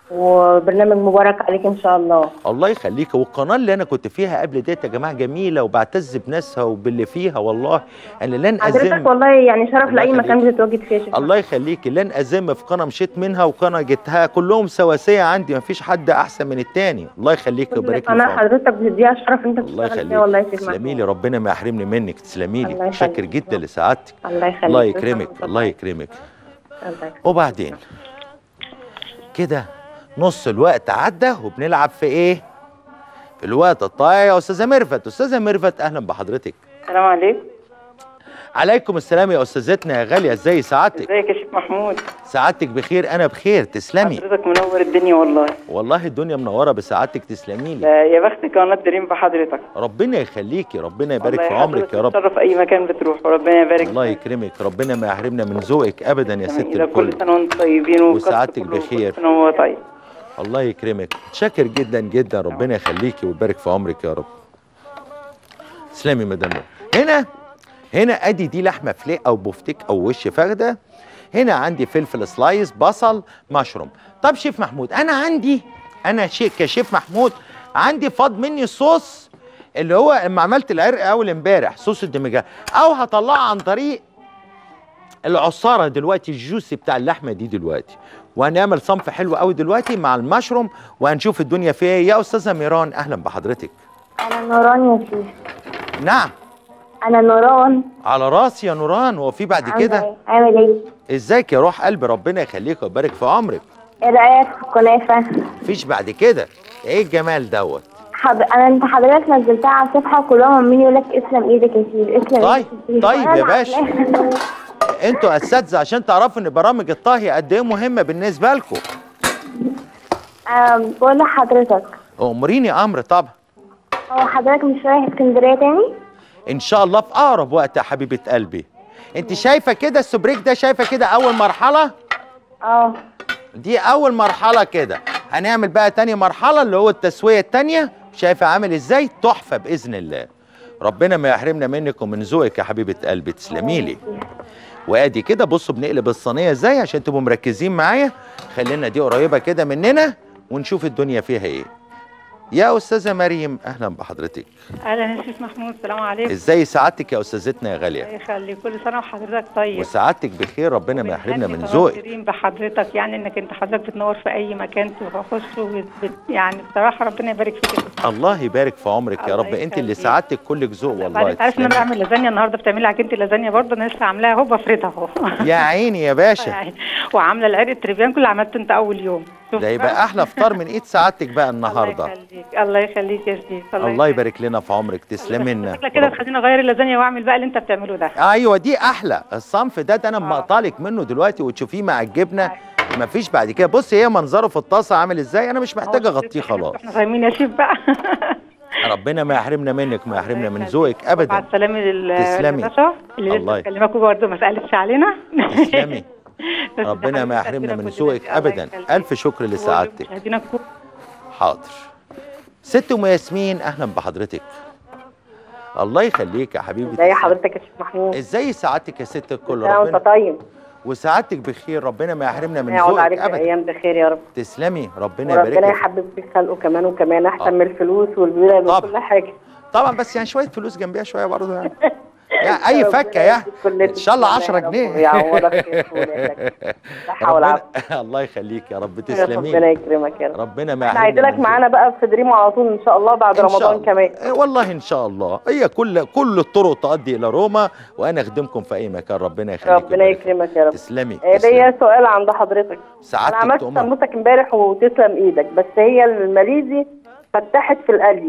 وبرنامج مبارك عليك ان شاء الله الله يخليك والقناه اللي انا كنت فيها قبل ديت يا جماعه جميله وبعتز بناسها وباللي فيها والله انا لن حضرتك ازم والله يعني شرف الله لاي مكان يخليك. بتتواجد فيه يا شيخ الله يخليكي لن ازم في قناه مشيت منها وقناه جبتها كلهم سواسيه عندي مفيش حد احسن من التاني الله يخليك كل ويبارك لي في قناه عمرك. حضرتك بتديها شرف انت الله بتشتغل فيها والله يا يخليك شيخ تسلمي محمود لي ربنا ما يحرمني منك تسلمي لي الله يخليك. شاكر جدا لسعادتك الله يخليك الله يكرمك الله يكرمك الله يخليك. وبعدين كده نص الوقت عدى وبنلعب في ايه في الوقت الضايع يا استاذه ميرفت استاذه ميرفت اهلا بحضرتك السلام عليكم عليكم السلام يا استاذتنا يا غاليه ازاي سعادتك ازيك يا شيخ محمود سعادتك بخير انا بخير تسلمي حضرتك منور الدنيا والله والله الدنيا منوره بسعادتك تسلمي لي ده يا بخت قناه دريم بحضرتك ربنا يخليكي ربنا يبارك الله في عمرك يا رب تشرف اي مكان بتروح وربنا يبارك الله يكرمك ربنا ما يحرمنا من ذوقك ابدا يا ست إذا الكل كل سنه وانتم طيبين وكتر وسعادتك بخير سنه وهو طيب الله يكرمك شاكر جدا جدا ربنا يخليكي ويبارك في عمرك يا رب تسلمي مدام نور. هنا هنا ادي دي لحمه فليه او بفتيك او وش فخده هنا عندي فلفل سلايس بصل مشروم طب شيف محمود انا عندي انا شيء كشيف محمود عندي فاض مني الصوص اللي هو لما عملت العرق اول امبارح صوص الدمجان او هطلعه عن طريق العصاره دلوقتي الجوسي بتاع اللحمه دي دلوقتي وهنعمل صنف حلو قوي دلوقتي مع المشروم وهنشوف الدنيا فيها ايه يا استاذه ميران اهلا بحضرتك أنا نوران يا شيخ نعم أنا نوران على راسي يا نوران هو في بعد عاملة كده إيه؟ عامل إيه؟ ازيك يا روح قلبي ربنا يخليك ويبارك في عمرك إيه رأيك في الكنافة؟ مفيش بعد كده ايه الجمال دوت حض... أنا أنت حضرتك نزلتها على الصفحة وكلهم عمالين يقول لك اسلم إيدك يا شيخ اسلم طيب إيدك طيب وأنا يا باشا عاملاها. انتوا اساتذه عشان تعرفوا ان برامج الطهي قد ايه مهمه بالنسبه لكم أم، بقول لحضرتك امريني امر طبعا هو حضرتك مش رايح اسكندرية تاني؟ ان شاء الله في اقرب وقت يا حبيبه قلبي انت شايفه كده السبريك ده شايفه كده اول مرحله اه دي اول مرحله كده هنعمل بقى تاني مرحله اللي هو التسويه التانيه شايفه عامل ازاي تحفه باذن الله ربنا ما يحرمنا منك ومن ذوقك يا حبيبه قلبي تسلمي لي وادي كده بصوا بنقلب الصينيه ازاي عشان تبقوا مركزين معايا خلينا دي قريبه كده مننا ونشوف الدنيا فيها ايه يا استاذه مريم اهلا بحضرتك اهلا يا شيخ محمود السلام عليكم ازاي سعادتك يا استاذتنا يا غاليه الله يخليك كل سنه وحضرتك طيب وسعادتك بخير ربنا ما يحرمنا من قناة ذوقك دريم بحضرتك يعني انك انت حضرتك بتنور في اي مكان تخشه وبت- بت- يعني بصراحه ربنا يبارك فيك الله يبارك في عمرك يا الله رب انت اللي يخليك. سعادتك كلك ذوق بعدين والله انت عارف ان انا تسلمي. بعمل لازانيا النهارده بتعملي عجينه اللازانيا برضه انا لسه عاملاها اهو بفردها اهو يا عيني يا باشا وعامله العرق التريبيان كله عملته انت اول يوم شوف ده يبقى بقى. احلى فطار من ايد سعادتك بقى النهارده يخليك الله يخليك يا شيخ الله يبارك لنا في عمرك تسلمي لنا شكلك كده تخليني اغير اللازانيا واعمل بقى اللي انت بتعمله ده ايوه دي احلى الصنف ده ده انا مقطعلك منه دلوقتي وتشوفيه مع الجبنه مفيش بعد كده بص هي منظره في الطاسه عامل ازاي انا مش محتاجه اغطيه خلاص احنا فاهمين يا شيف بقى ربنا ما يحرمنا منك ما يحرمنا من ذوقك مع ابدا السلامه لل تسلمي. للباشا اللي الله لسه بكلمكوا برضه ما سالتش علينا تسلمي ربنا ما يحرمنا من ذوقك ابدا الف شكر لسعادتك مشاهدينا الكل حاضر ست ام ياسمين اهلا بحضرتك الله يخليك يا حبيبي ازي حضرتك يا شيخ محمود ازاي سعادتك يا ست الكل سنة وانت ربنا طيب وسعادتك بخير ربنا ما يحرمنا من يعود ذوقك عليك ابدا ايام بخير يا رب تسلمي ربنا يبارك وربنا لك يحبب فيك خلقه كمان وكمان احسن من الفلوس والبلاد وكل حاجه طبعا بس يعني شويه فلوس جنبيها شويه برضه يعني يعني اي فكه يعني ان شاء الله 10 جنيه ويعوضك خير وولادك. صحة والعافية. ربنا الله يخليك يا رب ربنا تسلمي يكرمك يا رب ربنا ما احنا يحرمنا عايزينك من معانا بقى في دريم على طول ان شاء الله بعد إن شاء رمضان الله. كمان إيه والله ان شاء الله هي كل كل الطرق تؤدي الى روما وانا اخدمكم في اي مكان ربنا يخليك ربنا يكرمك يا رب تسلمي آه، تسلمي. ليا سؤال عند حضرتك انا سعادتك عملت تؤمر. سموسك امبارح وتسلم ايدك بس هي الماليزي فتحت في القلي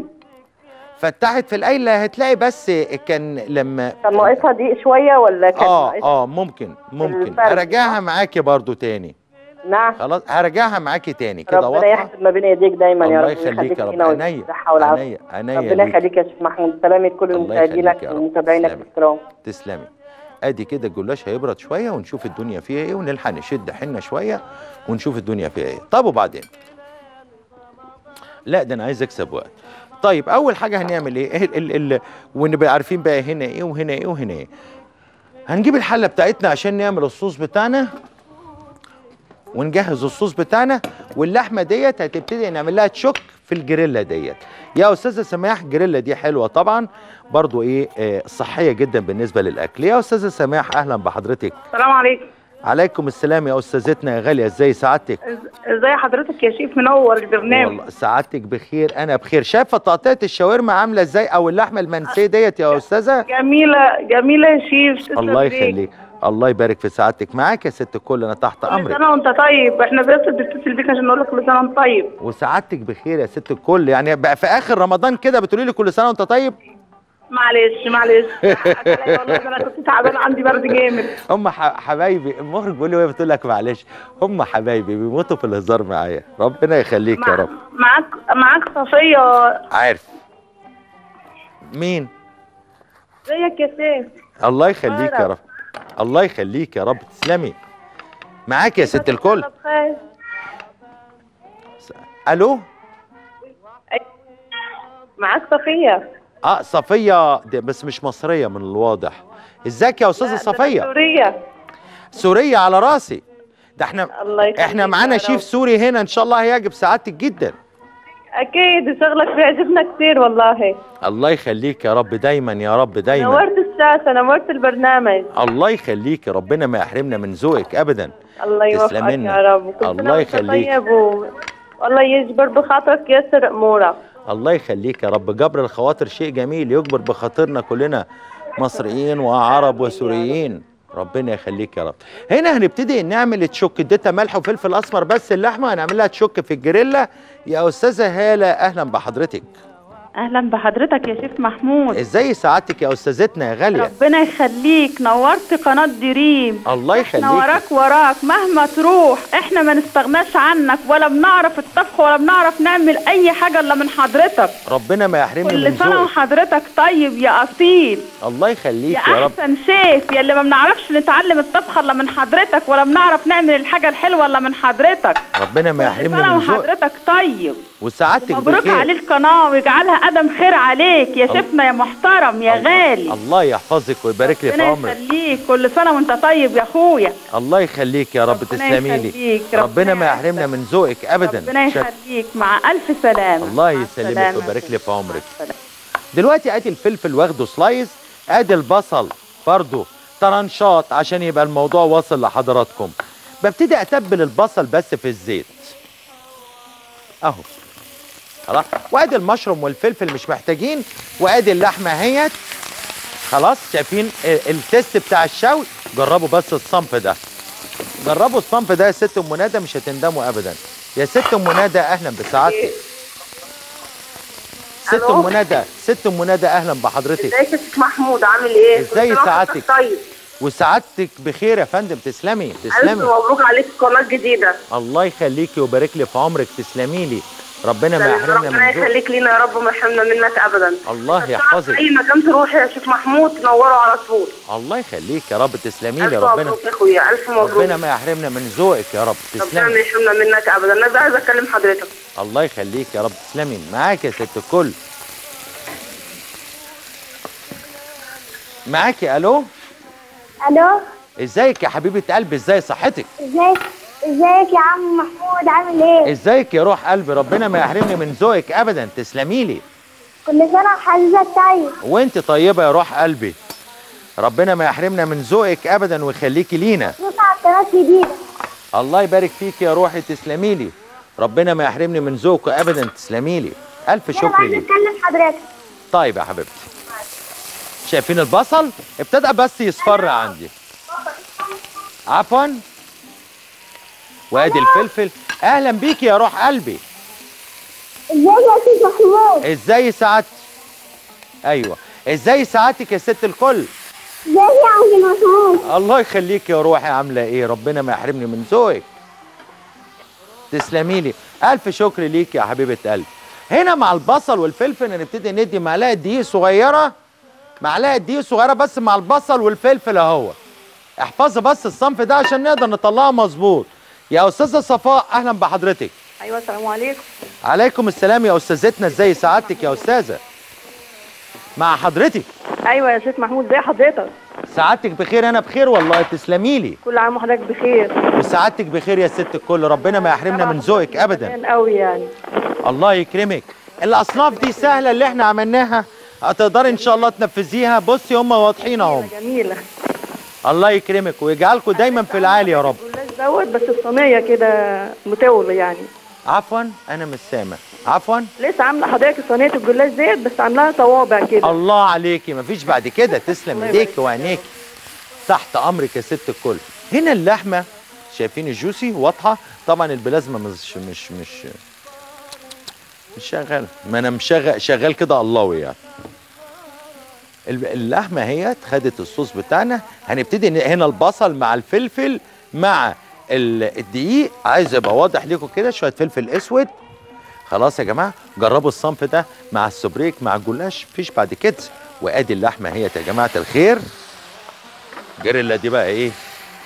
فتحت في القايله هتلاقي بس كان لما كان ناقصها دقيق شويه ولا كان اه ناقصها اه ممكن ممكن الفرق، هراجعها معاكي برضو تاني نعم خلاص هراجعها معاكي تاني كده ربنا واضحه يحسب ما بين ايديك دايما يا الله رب يخليك يا رب. لينا عينيا. والصحه والعافيه عينيا عينيا ربنا ليك. يخليك يا شيخ محمود سلامة كل الله مشاهدينك يخليك يا رب. ومتابعينك تسلمي. الكرام تسلمي ادي كده الجلاش هيبرد شويه ونشوف الدنيا فيها ايه ونلحق نشد حنا شويه ونشوف الدنيا فيها ايه طب وبعدين لا ده انا عايز اكسب وقت طيب اول حاجه هنعمل ايه ال ال ال ونبقى عارفين بقى هنا ايه وهنا ايه وهنا ايه هنجيب الحله بتاعتنا عشان نعمل الصوص بتاعنا ونجهز الصوص بتاعنا واللحمه ديت هتبتدي نعمل لها تشك في الجريلا ديت يا استاذه سماح الجريلا دي حلوه طبعا برضو ايه آه صحيه جدا بالنسبه للاكل يا استاذه سماح اهلا بحضرتك السلام عليكم عليكم السلام يا استاذتنا يا غاليه ازاي سعادتك إز- ازاي حضرتك يا شيف منور البرنامج والله سعادتك بخير انا بخير شايفه تقطيعه الشاورما عامله ازاي او اللحمه المنسيه ديت يا استاذه جميله جميله يا شيف تسلم الله إيديك. يخليك الله يبارك في سعادتك معاك يا ست الكل انا تحت كل امرك سنه وانت طيب احنا بس بنتصل بيك عشان نقول لك كل سنه وانت طيب وسعادتك بخير يا ست الكل يعني بقى في اخر رمضان كده بتقولي لي كل سنه وانت طيب معلش معلش والله ده انا كنت تعبان عندي برد جامد هم ح- حبايبي المخرج بيقول لي وهي بتقول لك معلش هم حبايبي بيموتوا في الهزار معايا ربنا يخليك يا رب معاك معاك صفيه عارف مين ازيك يا سيف الله يخليك يا رب الله يخليك يا رب تسلمي معاك يا ست الكل بخير الو معاك صفيه اه صفيه دي بس مش مصريه من الواضح ازيك يا استاذه صفيه سوريه سوريه على راسي ده احنا الله يخليك احنا معانا يا شيف رب. سوري هنا ان شاء الله هيعجب سعادتك جدا اكيد شغلك بيعجبنا كتير والله الله يخليك يا رب دايما يا رب دايما نورت الشاشه نورت البرنامج الله يخليك ربنا ما يحرمنا من ذوقك ابدا الله يوفقك تسلمينا. يا رب كل الله سنة وأنت يخليك. طيب و... والله يجبر بخاطرك يسر امورك الله يخليك يا رب جبر الخواطر شيء جميل يجبر بخاطرنا كلنا مصريين وعرب وسوريين ربنا يخليك يا رب هنا هنبتدي نعمل تشك اديتها ملح وفلفل اسمر بس اللحمه هنعمل لها تشك في الجريلا يا استاذه هاله اهلا بحضرتك اهلا بحضرتك يا شيف محمود ازاي سعادتك يا استاذتنا يا غاليه ربنا يخليك نورت قناه دريم الله احنا يخليك وراك وراك مهما تروح احنا ما نستغناش عنك ولا بنعرف الطبخ ولا بنعرف نعمل اي حاجه الا من حضرتك ربنا ما يحرمني كل من سنه ذوقك وحضرتك طيب يا اصيل الله يا يخليك يا رب احسن شيف يا اللي ما بنعرفش نتعلم الطبخ الا من حضرتك ولا بنعرف نعمل الحاجه الحلوه الا من حضرتك ربنا ما كل يحرمني سنه من ذوقك وحضرتك طيب وسعادتك مبروك بخير عليه القناه ويجعلها قدم خير عليك يا شيفنا يا محترم يا غالي الله يحفظك ويبارك لي في ربنا عمرك يخليك كل سنه وانت طيب يا اخويا الله يخليك يا رب تسلمي لي يخليك، ربنا ما يحرمنا من ذوقك ابدا ربنا شك- يخليك مع الف سلامه الله مع يسلمك السلامة. ويبارك لي في عمرك دلوقتي ادي الفلفل واخده سلايز ادي البصل برضو طرنشات عشان يبقى الموضوع واصل لحضراتكم ببتدي اتبل البصل بس في الزيت اهو خلاص وادي المشروم والفلفل مش محتاجين وادي اللحمه اهيت خلاص شايفين ال- التست بتاع الشوي جربوا بس الصنف ده جربوا الصنف ده يا ست ام ندى مش هتندموا ابدا يا ست ام ندى اهلا بسعادتك ست ألو؟ ام ندى ست ام ندى اهلا بحضرتك ازيك يا شيخ محمود عامل ايه؟ كل ازاي سنة وحضرتك سعادتك طيب وسعادتك بخير يا فندم تسلمي الف تسلمي مبروك عليك قناه جديده الله يخليكي ويبارك لي في عمرك تسلمي لي ربنا ما يحرمنا ربنا من ذوقك يخليك لينا يا رب وما يحرمنا منك ابدا الله يحفظك اي مكان تروح يا شيخ محمود تنوره على طول الله يخليك يا رب تسلمي لي الف ربنا مبروك يا اخويا الف مبروك ربنا ما يحرمنا من ذوقك يا رب ربنا ما تسلمي يحرمنا منك ابدا انا بقى عايزه اكلم حضرتك الله يخليك يا رب تسلمي معاك يا ست الكل معاكي الو الو ازيك يا حبيبه قلبي ازاي صحتك ازيك ازيك يا عم محمود عامل ايه ازيك يا روح قلبي ربنا ما يحرمني من ذوقك ابدا تسلمي لي كل سنه وحضرتك طيب وانت طيبه يا روح قلبي ربنا ما يحرمنا من ذوقك ابدا ويخليكي لينا نطلع قناه جديده الله يبارك فيك يا روحي تسلمي لي ربنا ما يحرمني من ذوقك ابدا تسلمي لي الف انا شكر عايز ليك اتكلم حضرتك طيب يا حبيبتي شايفين البصل ابتدى بس يصفر عندي عفوا وادي الفلفل اهلا بيك يا روح قلبي ازيك يا سيد محمود ازاي سعادتك ايوه ازاي سعادتك يا ست الكل ازيك يا عم محمود الله يخليك يا روحي عامله ايه ربنا ما يحرمني من ذوقك تسلمي لي الف شكر ليك يا حبيبه قلبي هنا مع البصل والفلفل هنبتدي ندي معلقه دقيق صغيره معلقه دقيق صغيره بس مع البصل والفلفل اهو احفظي بس الصنف ده عشان نقدر نطلعه مظبوط يا استاذه صفاء اهلا بحضرتك ايوه السلام عليكم عليكم السلام يا استاذتنا ازاي سعادتك يا استاذه مع حضرتك ايوه يا شيخ محمود ازي حضرتك سعادتك بخير انا بخير والله تسلمي لي كل عام وحضرتك بخير وسعادتك بخير يا ست الكل ربنا ما يحرمنا من ذوقك ابدا كان قوي يعني الله يكرمك الاصناف دي سهله اللي احنا عملناها هتقدري ان شاء الله تنفذيها بصي هم واضحين اهم جميله الله يكرمك ويجعلكم دايما في العالي يا رب الجلاش دوت بس الصينيه كده مطول يعني عفوا انا مش سامع عفوا لسه عامله حضرتك صينيه الجلاش ديت بس عاملاها صوابع كده الله عليكي مفيش بعد كده تسلم ايديك وعينيك تحت امرك يا ست الكل هنا اللحمه شايفين الجوسي واضحه طبعا البلازما مش مش مش مش شغال ما انا مشغل شغال كده الله يعني الب- اللحمه هي خدت الصوص بتاعنا هنبتدي ن- هنا البصل مع الفلفل مع ال- الدقيق عايز يبقى واضح لكم كده شويه فلفل اسود خلاص يا جماعه جربوا الصنف ده مع السبريك مع الجلاش مفيش بعد كده وادي اللحمه هي يا جماعه الخير جريلا دي بقى ايه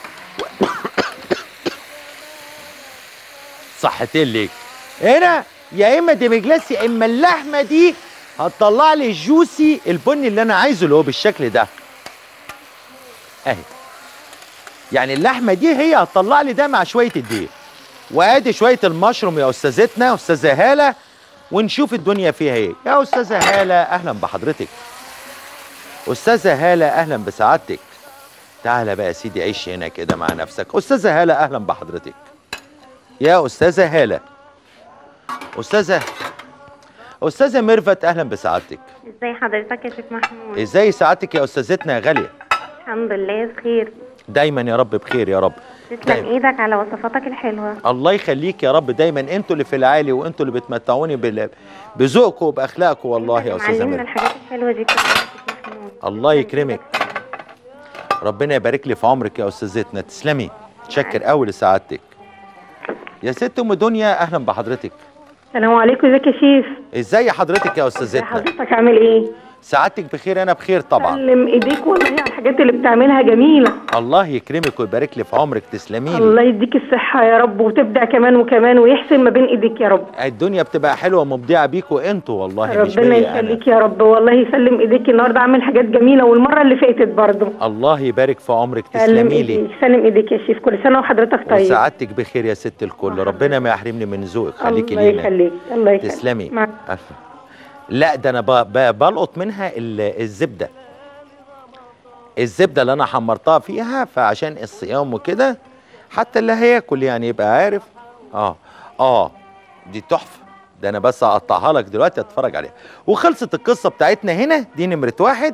صحتين ليك هنا يا اما ديمجلاس يا اما اللحمه دي هتطلع لي الجوسي البني اللي انا عايزه اللي هو بالشكل ده اهي يعني اللحمه دي هي هتطلع لي ده مع شويه الدقيق وادي شويه المشروم يا استاذتنا استاذه هاله ونشوف الدنيا فيها ايه يا استاذه هاله اهلا بحضرتك استاذه هاله اهلا بسعادتك تعالى بقى يا سيدي عيش هنا كده مع نفسك استاذه هاله اهلا بحضرتك يا استاذه هاله استاذه استاذه ميرفت اهلا بسعادتك ازي حضرتك يا شيخ محمود ازاي سعادتك يا استاذتنا يا غاليه الحمد لله بخير دايما يا رب بخير يا رب تسلم دايما. ايدك على وصفاتك الحلوه الله يخليك يا رب دايما انتوا اللي في العالي وانتوا اللي بتمتعوني بال- بذوقكم وباخلاقكم والله يا استاذه معلمنا ميرفت الحاجات الحلوه دي كلها يا شيخ محمود الله يكرمك ربنا يبارك لي في عمرك يا استاذتنا تسلمي شكر قوي لسعادتك يا ست ام دنيا اهلا بحضرتك السلام عليكم ازيك يا شيف ازاي حضرتك يا استاذتنا حضرتك عامل ايه سعادتك بخير انا بخير طبعا سلم ايديك والله على الحاجات اللي بتعملها جميله الله يكرمك ويبارك لي في عمرك تسلمي لي الله يديك الصحه يا رب وتبدع كمان وكمان ويحسن ما بين ايديك يا رب الدنيا بتبقى حلوه ومبدعه بيكوا انتوا والله مش ربنا بيا انا يخليك يا رب والله يسلم ايديك النهارده عامل حاجات جميله والمره اللي فاتت برضه الله يبارك في عمرك سلم تسلمي لي ايديك سلم ايديك يا شيف كل سنه وحضرتك طيب وسعادتك بخير يا ست الكل ربنا ما يحرمني من ذوقك خليكي الله لينا يخليك الله يخليك تسلمي مع- ألف. لا ده انا ب- ب- بلقط منها ال- الزبده الزبده اللي انا حمرتها فيها فعشان الصيام وكده حتى اللي هياكل يعني يبقى عارف اه اه دي تحفه ده انا بس اقطعها لك دلوقتي اتفرج عليها وخلصت القصه بتاعتنا هنا دي نمره واحد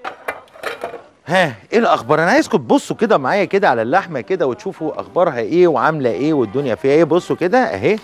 ها ايه الاخبار انا عايزكم تبصوا كده معايا كده على اللحمه كده وتشوفوا اخبارها ايه وعامله ايه والدنيا فيها ايه بصوا كده اهي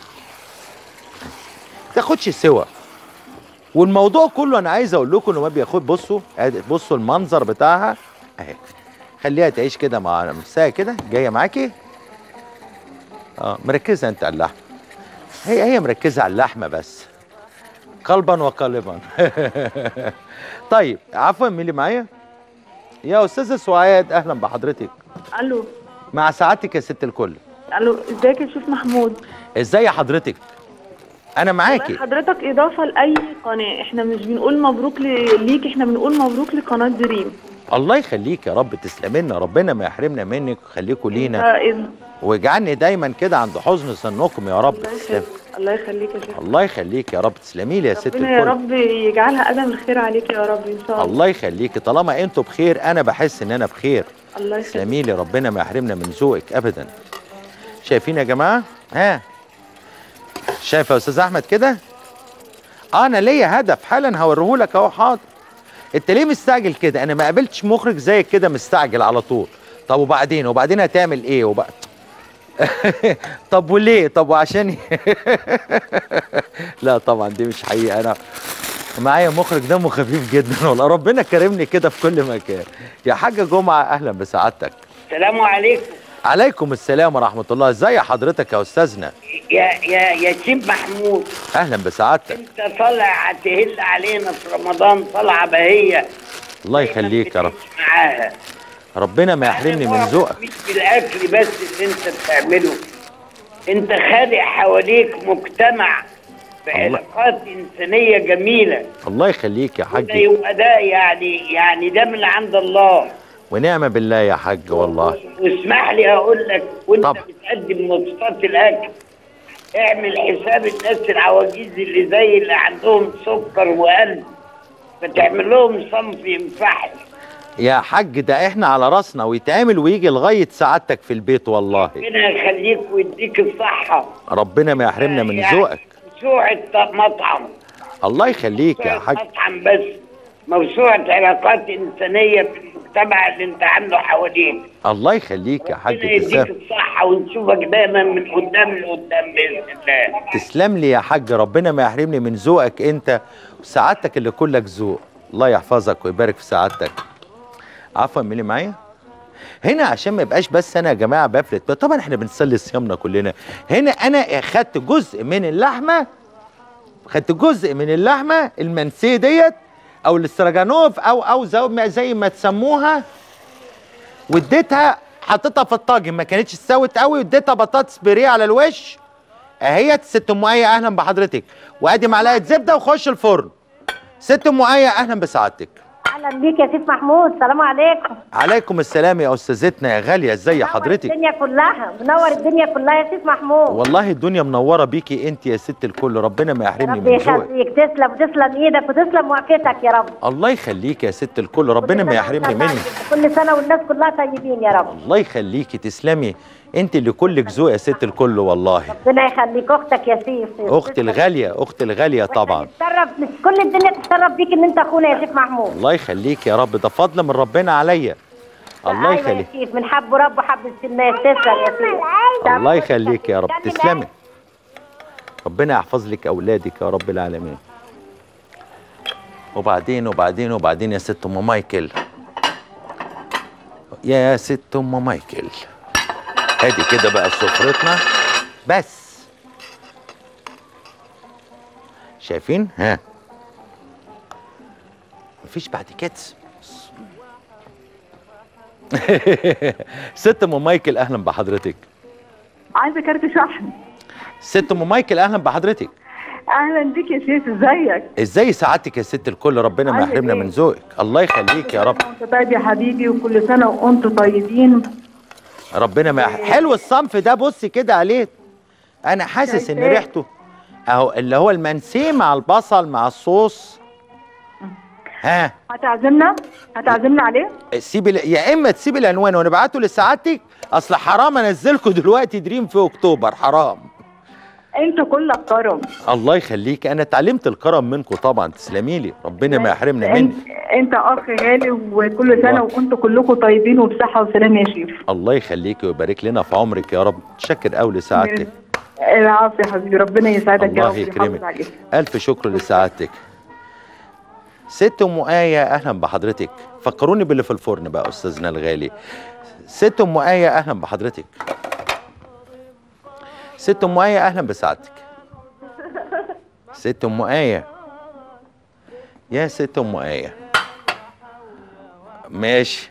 تاخدش سوا والموضوع كله انا عايز اقول لكم انه ما بياخد بصوا ادي بصوا المنظر بتاعها اهي خليها تعيش كده مع نفسها كده جايه معاكي اه مركزه انت على اللحمه هي هي مركزه على اللحمه بس قلبا وقالبا طيب عفوا مين اللي معايا يا استاذه سعاد اهلا بحضرتك الو مع سعادتك يا ست الكل الو ازيك يا شيف محمود ازاي حضرتك انا معاكي والله حضرتك اضافه لاي قناه احنا مش بنقول مبروك ل- ليك احنا بنقول مبروك لقناه دريم الله يخليك يا رب تسلمي لنا ربنا ما يحرمنا منك ويخليكوا لينا آه، إذن. ويجعلني دايما كده عند حسن ظنكم يا رب تسلم الله يخليك يا شيخ الله يخليك يا رب تسلمي لي يا ست ربنا يا الكل رب يجعلها قدم الخير عليك يا رب ان شاء الله الله يخليكي طالما انتوا بخير انا بحس ان انا بخير الله يخليك تسلمي لي ربنا ما يحرمنا من ذوقك ابدا شايفين يا جماعه ها شايف يا استاذ احمد كده آه انا ليا هدف حالا هوريهولك اهو حاضر انت ليه مستعجل كده انا ما قابلتش مخرج زيك كده مستعجل على طول طب وبعدين وبعدين هتعمل ايه وبقى طب وليه طب وعشان لا طبعا دي مش حقيقه انا معايا مخرج دمه خفيف جدا والله ربنا كرمني كده في كل مكان يا حاجه جمعه اهلا بسعادتك السلام عليكم عليكم السلام ورحمه الله ازي حضرتك يا استاذنا يا يا يا شيب محمود اهلا بسعادتك انت طالع تهل علينا في رمضان طالعه بهيه الله يخليك يا رب معاها ربنا ما يحرمني من ذوقك مش بالاكل بس اللي انت بتعمله انت خالق حواليك مجتمع بعلاقات انسانيه جميله الله يخليك يا ده حاج يبقى ده يعني يعني ده من عند الله ونعمه بالله يا حاج والله واسمح لي اقول لك وانت بتقدم وصفات الاكل اعمل حساب الناس العواجيز اللي زي اللي عندهم سكر وقلب فتعمل لهم صنف ينفعل يا حاج ده احنا على راسنا ويتعمل ويجي لغايه سعادتك في البيت والله ربنا يخليك ويديك الصحه ربنا ما يحرمنا من يعني ذوقك موسوعه مطعم الله يخليك يا حاج مطعم بس موسوعه علاقات انسانيه بالمجتمع اللي انت عامله حواليك الله يخليك يا حاج ربنا يديك تسلم الصحه ونشوفك دايما من قدام لقدام باذن الله تسلم لي يا حاج ربنا ما يحرمني من ذوقك انت وسعادتك اللي كلك ذوق الله يحفظك ويبارك في سعادتك عفوا مين اللي معايا هنا عشان ما يبقاش بس انا يا جماعه بفلت طبعا احنا بنصلي صيامنا كلنا هنا انا خدت جزء من اللحمه خدت جزء من اللحمه المنسيه ديت او الاستراجانوف او او زي ما, زي ما تسموها واديتها حطيتها في الطاجن ما كانتش استوت قوي واديتها بطاطس بيريه على الوش اهيت ست ام ايه اهلا بحضرتك وادي معلقه زبده وخش الفرن ست ام ايه اهلا بسعادتك اهلا بيك يا سيف محمود سلام عليكم عليكم السلام يا استاذتنا يا غاليه ازي حضرتك الدنيا كلها منور الدنيا كلها يا سيف محمود والله الدنيا منوره بيكي انت يا ست الكل ربنا ما يحرمني ربي من ذوقك يخليك تسلم وتسلم ايدك وتسلم وقتك يا رب الله يخليك يا ست الكل ربنا ما يحرمني منك كل سنه والناس كلها طيبين يا رب الله يخليكي تسلمي انت اللي كلك ذوق يا ست الكل والله ربنا يخليك اختك يا سيف اختي الغاليه اختي الغاليه طبعا تشرف كل الدنيا تشرف بيك ان انت اخونا يا سيف محمود الله يخليك يا رب ده فضل من ربنا عليا الله أيوة يخليك يا سيف من حب رب وحب الناس تسلم يا سيف الله يخليك يا رب تسلمي ربنا يحفظ لك اولادك يا رب العالمين وبعدين وبعدين وبعدين يا ست ام مايكل يا ست ام مايكل ادي كده بقى سفرتنا بس شايفين ها مفيش بعد كده ست ام مايكل اهلا بحضرتك عايزه كارت شحن ست ام مايكل اهلا بحضرتك اهلا بيك يا سيف ازيك ازاي سعادتك يا ست الكل ربنا ما عامل يحرمنا إيه؟ من ذوقك الله يخليك يا رب انت طيب يا حبيبي وكل سنه وانتم طيبين ربنا ما يح... حلو الصنف ده بصي كده عليه انا حاسس ان شايفاه. ريحته اهو اللي هو المنسيه مع البصل مع الصوص ها هتعزمنا هتعزمنا عليه سيب ال... يا اما تسيب العنوان ونبعته لسعادتك اصل حرام انزلكم دلوقتي دريم في اكتوبر حرام انت كلك كرم الله يخليك انا اتعلمت الكرم منكم طبعا تسلمي لي ربنا ما يحرمنا منك انت, انت اخ غالي وكل سنه وانتم كلكم طيبين وبصحه وسلام يا شيف الله يخليك ويبارك لنا في عمرك يا رب شكر قوي لسعادتك العافيه يا حبيبي ربنا يسعدك يا الله رب ويحافظ يكرمك عليك الف شكر لسعادتك ست ام ايه اهلا بحضرتك فكروني باللي في الفرن بقى استاذنا الغالي ست ام ايه اهلا بحضرتك ست ام ايه اهلا بسعادتك ست ام ايه يا ست ام ايه ماشي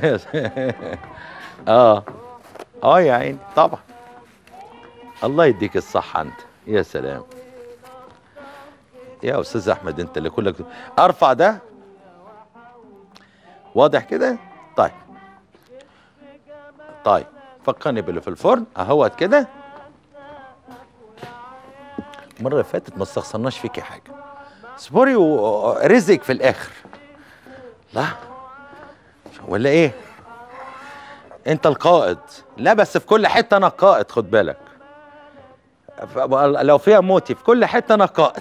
اه اه يا عيني طبعا الله يديك الصحة انت يا سلام يا استاذ احمد انت اللي كلك ارفع ده واضح كده طيب طيب فكرني باللي في الفرن اهوت كده المره اللي فاتت ما استخسرناش فيكي حاجه اصبري ورزق في الاخر لا ولا ايه انت القائد لا بس في كل حته انا القائد خد بالك ف- لو فيها موتي في كل حته انا قائد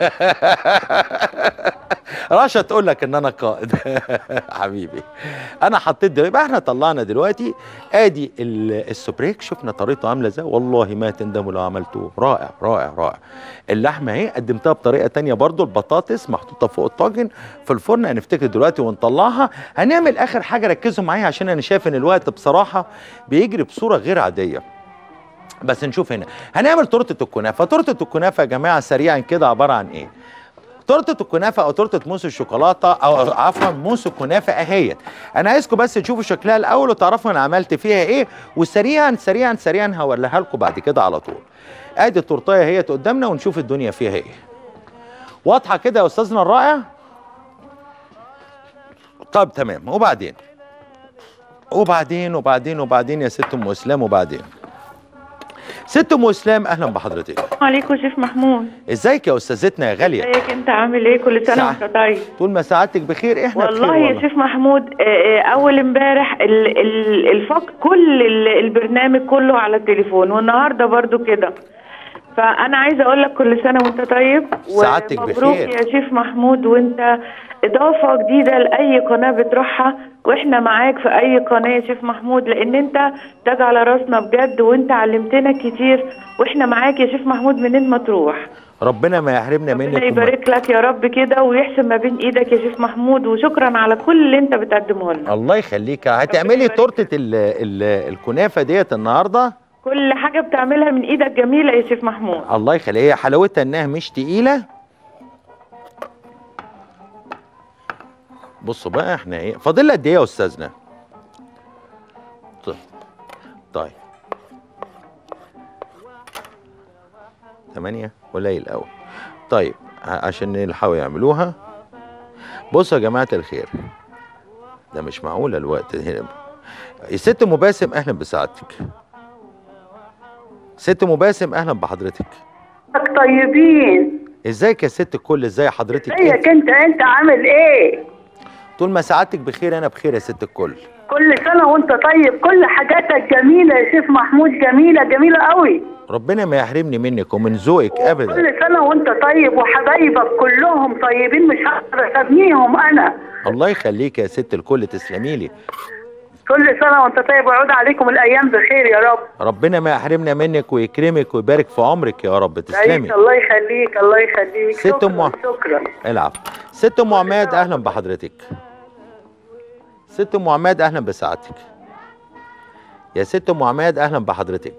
رشا تقول لك ان انا قائد حبيبي انا حطيت ده يبقى احنا طلعنا دلوقتي ادي ال- السبريك شفنا طريقته عامله ازاي والله ما تندموا لو عملتوه رائع رائع رائع اللحمه اهي قدمتها بطريقه تانية برضو البطاطس محطوطه فوق الطاجن في الفرن هنفتكر دلوقتي ونطلعها هنعمل اخر حاجه ركزوا معايا عشان انا شايف ان الوقت بصراحه بيجري بصوره غير عاديه بس نشوف هنا هنعمل تورته الكنافه تورته الكنافه يا جماعه سريعا كده عباره عن ايه تورته الكنافه او تورته موس الشوكولاته او عفوا موس الكنافه اهيت انا عايزكم بس تشوفوا شكلها الاول وتعرفوا انا عملت فيها ايه وسريعا سريعا سريعا هوريها لكم بعد كده على طول ادي التورتايه اهيت قدامنا ونشوف الدنيا فيها ايه واضحه كده يا استاذنا الرائع طب تمام وبعدين وبعدين وبعدين وبعدين يا ست ام اسلام وبعدين ست ام اسلام اهلا بحضرتك عليكم شيف محمود ازيك يا استاذتنا يا غاليه ازيك انت عامل ايه كل سنه سع- وانت طيب طول ما سعادتك بخير احنا والله بخير يا والله شيف محمود آه، آه، اول امبارح ال- ال- الفق كل ال- البرنامج كله على التليفون والنهارده برضو كده فانا عايزه اقول لك كل سنه وانت طيب سعادتك ومبروك بخير. يا شيف محمود وانت اضافه جديده لاي قناه بتروحها واحنا معاك في اي قناه يا شيف محمود لان انت تاج على راسنا بجد وانت علمتنا كتير واحنا معاك يا شيف محمود منين ما تروح ربنا ما يحرمنا منك ربنا وما- يبارك لك يا رب كده ويحسن ما بين ايدك يا شيف محمود وشكرا على كل اللي انت بتقدمه لنا الله يخليك هتعملي تورته ال ال الكنافه ديت النهارده كل حاجه بتعملها من ايدك جميله يا شيف محمود الله يخليها هي حلاوتها انها مش تقيله بصوا بقى احنا ايه فاضل لها قد ايه يا استاذنا طيب طيب ثمانية قليل قوي طيب ع- عشان يلحقوا يعملوها بصوا يا جماعة الخير ده مش معقول الوقت هنا الست ام باسم اهلا بسعادتك ست ام باسم اهلا بحضرتك طيبين ازيك يا ست الكل ازاي حضرتك ازيك انت انت عامل ايه طول ما سعادتك بخير انا بخير يا ست الكل كل سنه وانت طيب كل حاجاتك جميله يا شيف محمود جميله جميله قوي ربنا ما يحرمني منك ومن ذوقك ابدا كل سنه وانت طيب وحبايبك كلهم طيبين مش هقدر اسميهم انا الله يخليك يا ست الكل تسلمي لي كل سنه وانت طيب ويعود عليكم الايام بخير يا رب ربنا ما يحرمنا منك ويكرمك ويبارك في عمرك يا رب تسلمي عيش الله يخليك الله يخليك ست شكرا ام شكرا العب ست ام عماد اهلا بحضرتك ست ام عماد اهلا بسعادتك يا ست ام عماد اهلا بحضرتك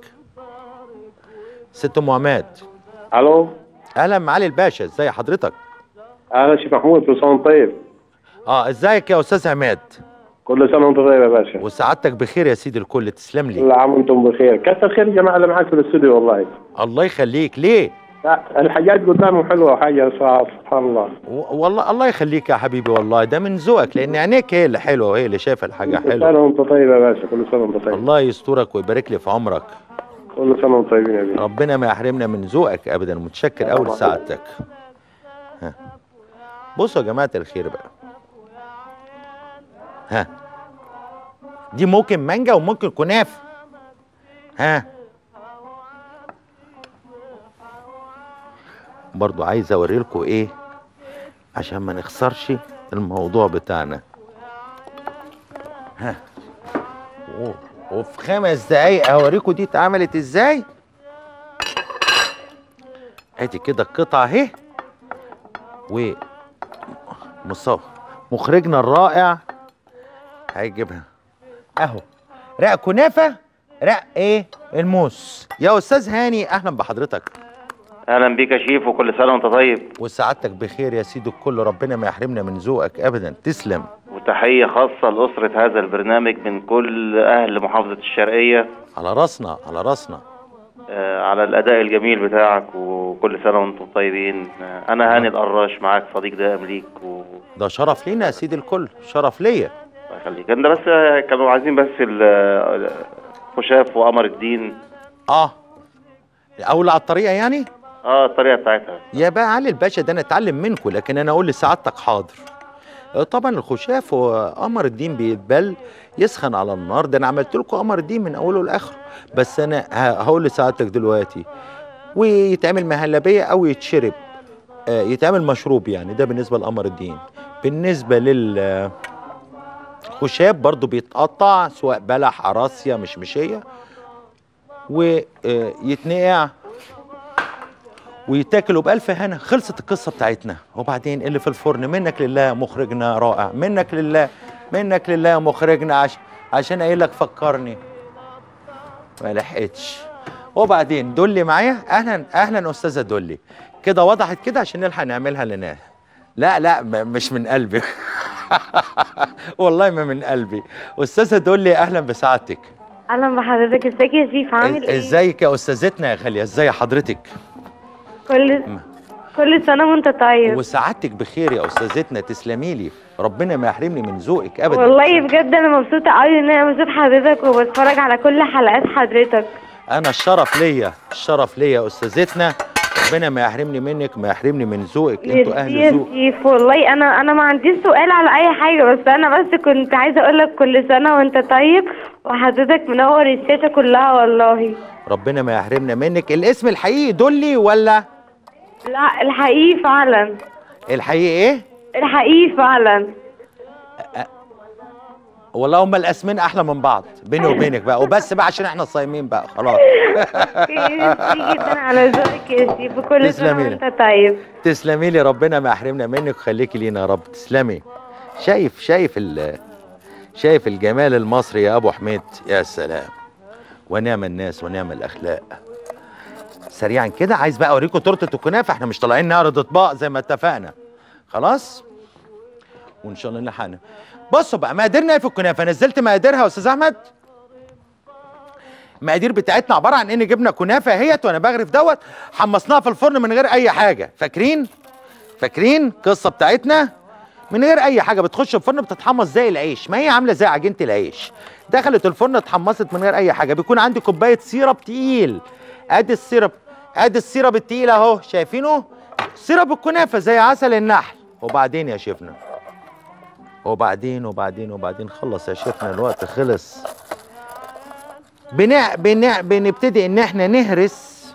ست ام عماد الو اهلا معالي الباشا ازي حضرتك اهلا شيخ محمود كل سنه وانت طيب اه ازيك يا استاذ عماد كل سنه وانت طيب يا باشا وسعادتك بخير يا سيدي الكل تسلم لي كل عام وانتم بخير كثر خير الجماعه اللي معاك في الاستوديو والله الله يخليك ليه لا الحاجات قدامهم حلوه حاجه صراحة سبحان الله و- والله الله يخليك يا حبيبي والله ده من ذوقك لان عينيك هي اللي حلوه وهي اللي شايفه الحاجه كل حلوه سنه وانت طيب يا باشا كل سنه وانت طيب الله يسترك ويبارك لي في عمرك كل سنه وانتم طيبين يا بيه ربنا ما يحرمنا من ذوقك ابدا متشكر قوي لسعادتك ها بصوا يا جماعه الخير بقى ها دي ممكن مانجا وممكن كنافه ها برضو عايز اوري لكم ايه عشان ما نخسرش الموضوع بتاعنا ها و- وفي خمس دقايق هوريكم دي اتعملت ازاي ادي كده القطعه اهي و مصاب مخرجنا الرائع هيجيبها اهو رق كنافه رق ايه الموس يا استاذ هاني اهلا بحضرتك اهلا بيك يا شيف وكل سنه وانت طيب وسعادتك بخير يا سيدي الكل ربنا ما يحرمنا من ذوقك ابدا تسلم وتحيه خاصه لاسره هذا البرنامج من كل اهل محافظه الشرقيه على راسنا على راسنا آه على الاداء الجميل بتاعك وكل سنه وانتم طيبين آه انا هاني القراش معاك صديق دائم ليك و ده شرف لينا يا سيدي الكل شرف ليا الله يخليك انت بس آه، كانوا عايزين بس ال- خشاف وقمر الدين اه اقول على الطريقه يعني اه الطريقه بتاعتها يا بقى علي الباشا ده انا اتعلم منكم لكن انا اقول لسعادتك حاضر آه، طبعا الخشاف وقمر الدين بيتبل يسخن على النار ده انا عملت لكم قمر الدين من اوله لاخره بس انا ه- هقول لسعادتك دلوقتي ويتعمل مهلبيه او يتشرب آه، يتعمل مشروب يعني ده بالنسبه لقمر الدين بالنسبه لل خشاب برضو بيتقطع سواء بلح عراسية مشمشية ويتنقع ويتاكلوا بألف هنا خلصت القصة بتاعتنا وبعدين اللي في الفرن منك لله مخرجنا رائع منك لله منك لله مخرجنا عش... عشان قايل لك فكرني ما لحقتش وبعدين دولي معايا اهلا اهلا استاذه دولي كده وضحت كده عشان نلحق نعملها لنا لا لا م- مش من قلبي والله ما من قلبي استاذه دولي اهلا بسعادتك اهلا بحضرتك ازيك يا شيف عامل إز- ايه ازيك يا استاذتنا يا غاليه ازي حضرتك كل كل سنة وانت طيب وسعادتك بخير يا استاذتنا تسلمي لي ربنا ما يحرمني من ذوقك ابدا والله بجد انا مبسوطة قوي ان انا بشوف حضرتك وبتفرج على كل حلقات حضرتك انا الشرف ليا الشرف ليا يا استاذتنا ربنا ما يحرمني منك ما يحرمني من ذوقك انتوا ميرسي اهل يا ذوق شيف والله انا انا ما عنديش سؤال على اي حاجة بس انا بس كنت عايزة اقول لك كل سنة وانت طيب وحضرتك منور الشاشة كلها والله ربنا ما يحرمنا منك الاسم الحقيقي دولي ولا لا الحقيقي فعلا الحقيقي ايه الحقيقي فعلا والله هما الاسمين احلى من بعض بيني وبينك بقى وبس بقى عشان احنا صايمين بقى خلاص ميرسي جدا على ذوقك يا شيف وكل سنة تسلمي لي. وانت طيب تسلمي لي ربنا ما يحرمنا منك وخليكي لينا يا رب تسلمي شايف شايف ال شايف الجمال المصري يا ابو حميد يا سلام ونعم الناس ونعم الاخلاق سريعا كده عايز بقى اوريكم تورته الكنافه احنا مش طالعين نعرض اطباق زي ما اتفقنا خلاص وان شاء الله نلحقنا بصوا بقى مقاديرنا ايه في الكنافه نزلت مقاديرها يا استاذ احمد المقادير بتاعتنا عباره عن ان جبنا كنافه اهيت وانا بغرف دوت حمصناها في الفرن من غير اي حاجه فاكرين فاكرين القصه بتاعتنا من غير اي حاجه بتخش الفرن بتتحمص زي العيش ما هي عامله زي عجينه العيش دخلت الفرن اتحمصت من غير اي حاجه بيكون عندي كوبايه سيرب تقيل ادي السيرب ادي السيرب التقيل اهو شايفينه سيرب الكنافه زي عسل النحل وبعدين يا شيفنا وبعدين وبعدين وبعدين خلص يا شيخنا الوقت خلص بنع... بنع... بنبتدي ان احنا نهرس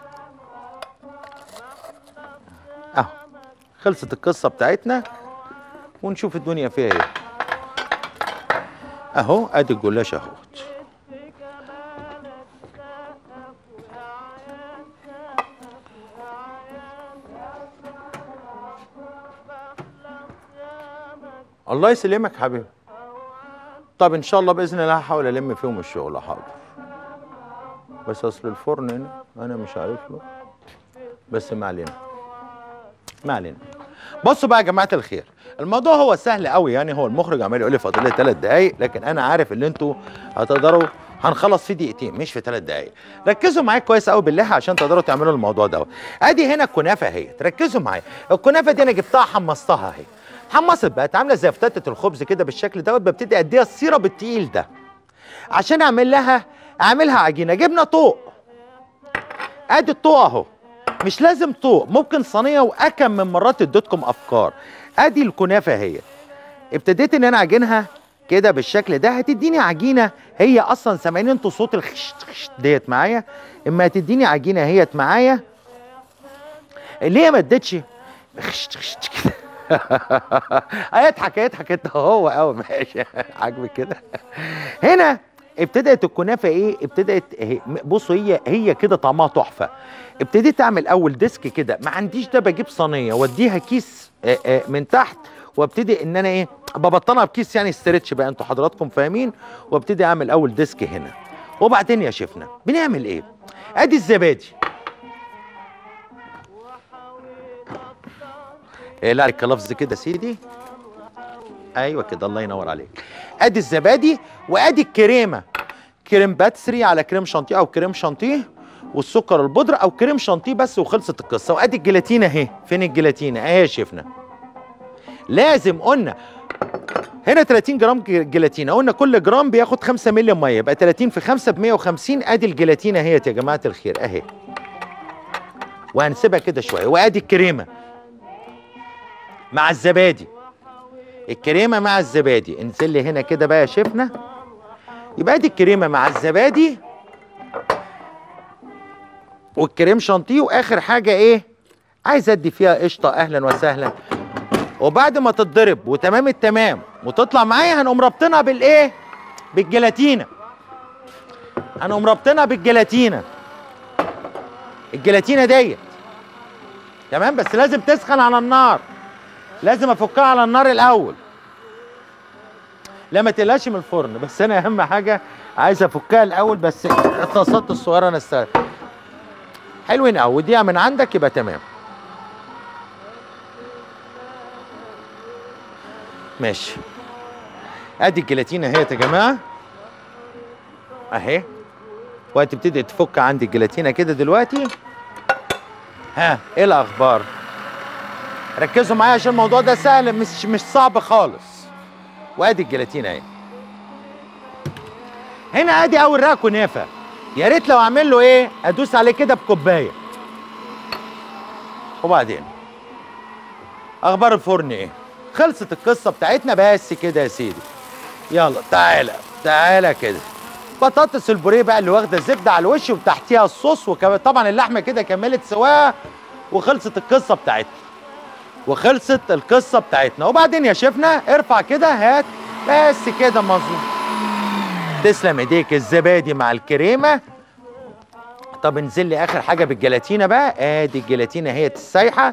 اهو خلصت القصه بتاعتنا ونشوف الدنيا فيها ايه اهو ادي الجلاش اهوت الله يسلمك حبيبي طب ان شاء الله باذن الله هحاول الم فيهم الشغل حاضر بس اصل الفرن هنا انا مش عارف له بس ما علينا ما علينا بصوا بقى يا جماعه الخير الموضوع هو سهل قوي يعني هو المخرج عمال يقول لي فاضل لي ثلاث دقايق لكن انا عارف ان انتوا هتقدروا هنخلص في دقيقتين مش في ثلاث دقايق ركزوا معايا كويس قوي بالله عشان تقدروا تعملوا الموضوع دوت ادي هنا الكنافه اهي ركزوا معايا الكنافه دي انا جبتها حمصتها اهي حمصت بقت عامله زي فتته الخبز كده بالشكل دوت ببتدي اديها السيرب التقيل ده عشان اعمل لها اعملها عجينه جبنه طوق ادي الطوق اهو مش لازم طوق ممكن صينيه واكم من مرات اديتكم افكار ادي الكنافه هي ابتديت ان انا اعجنها كده بالشكل ده هتديني عجينه هي اصلا سامعين انتوا صوت الخشت خشت ديت معايا اما هتديني عجينه هيت معايا اللي هي ما ادتش خشت خشت كده هيضحك هيضحك انت هو قوي ماشي عاجبك كده هنا ابتدت الكنافه ايه ابتدت اهي بصوا هي هي كده طعمها تحفه ابتديت اعمل اول ديسك كده ما عنديش ده بجيب صينيه واديها كيس آه، آه، من تحت وابتدي ان انا ايه ببطنها بكيس يعني استرتش بقى انتوا حضراتكم فاهمين وابتدي اعمل اول ديسك هنا وبعدين يا شيفنا بنعمل ايه ادي الزبادي ايه لا عليك لفظ كده سيدي ايوه كده الله ينور عليك ادي الزبادي وادي الكريمه كريم باتسري على كريم شانتيه او كريم شانتيه والسكر البودره او كريم شانتيه بس وخلصت القصه وادي الجيلاتينه اهي فين الجيلاتينه اهي يا شيفنا لازم قلنا هنا 30 جرام ج- جيلاتينه قلنا كل جرام بياخد 5 مللي ميه يبقى 30 في 5 ب 150 ادي الجيلاتينه اهي يا جماعه الخير اهي وهنسيبها كده شويه وادي الكريمه مع الزبادي الكريمه مع الزبادي انزل لي هنا كده بقى يا شيفنا يبقى ادي الكريمه مع الزبادي والكريم شانتيه واخر حاجه ايه عايز ادي فيها قشطه اهلا وسهلا وبعد ما تتضرب وتمام التمام وتطلع معايا هنقوم رابطينها بالايه بالجيلاتينه هنقوم رابطينها بالجيلاتينه الجيلاتينه ديت تمام بس لازم تسخن على النار لازم افكها على النار الاول لا ما تقلقش من الفرن بس انا اهم حاجه عايز افكها الاول بس الطاسات الصغيره انا استغل حلوين قوي ودي من عندك يبقى تمام ماشي ادي الجيلاتينه اهي يا جماعه اهي وهتبتدي تفك عندي الجيلاتينه كده دلوقتي ها ايه الاخبار ركزوا معايا عشان الموضوع ده سهل مش مش صعب خالص وادي الجيلاتين اهي هنا ادي اول رق كنافه يا ريت لو اعمل له ايه ادوس عليه كده بكوبايه وبعدين اخبار الفرن ايه خلصت القصه بتاعتنا بس كده يا سيدي يلا تعالى تعالى كده بطاطس البوريه بقى اللي واخده زبده على الوش وتحتيها الصوص وكمان طبعا اللحمه كده كملت سواها وخلصت القصه بتاعتنا وخلصت القصه بتاعتنا وبعدين يا شيفنا ارفع كده هات بس كده مظبوط تسلم ايديك الزبادي مع الكريمه طب انزل لي اخر حاجه بالجلاتينه بقى ادي الجلاتينه هي السايحه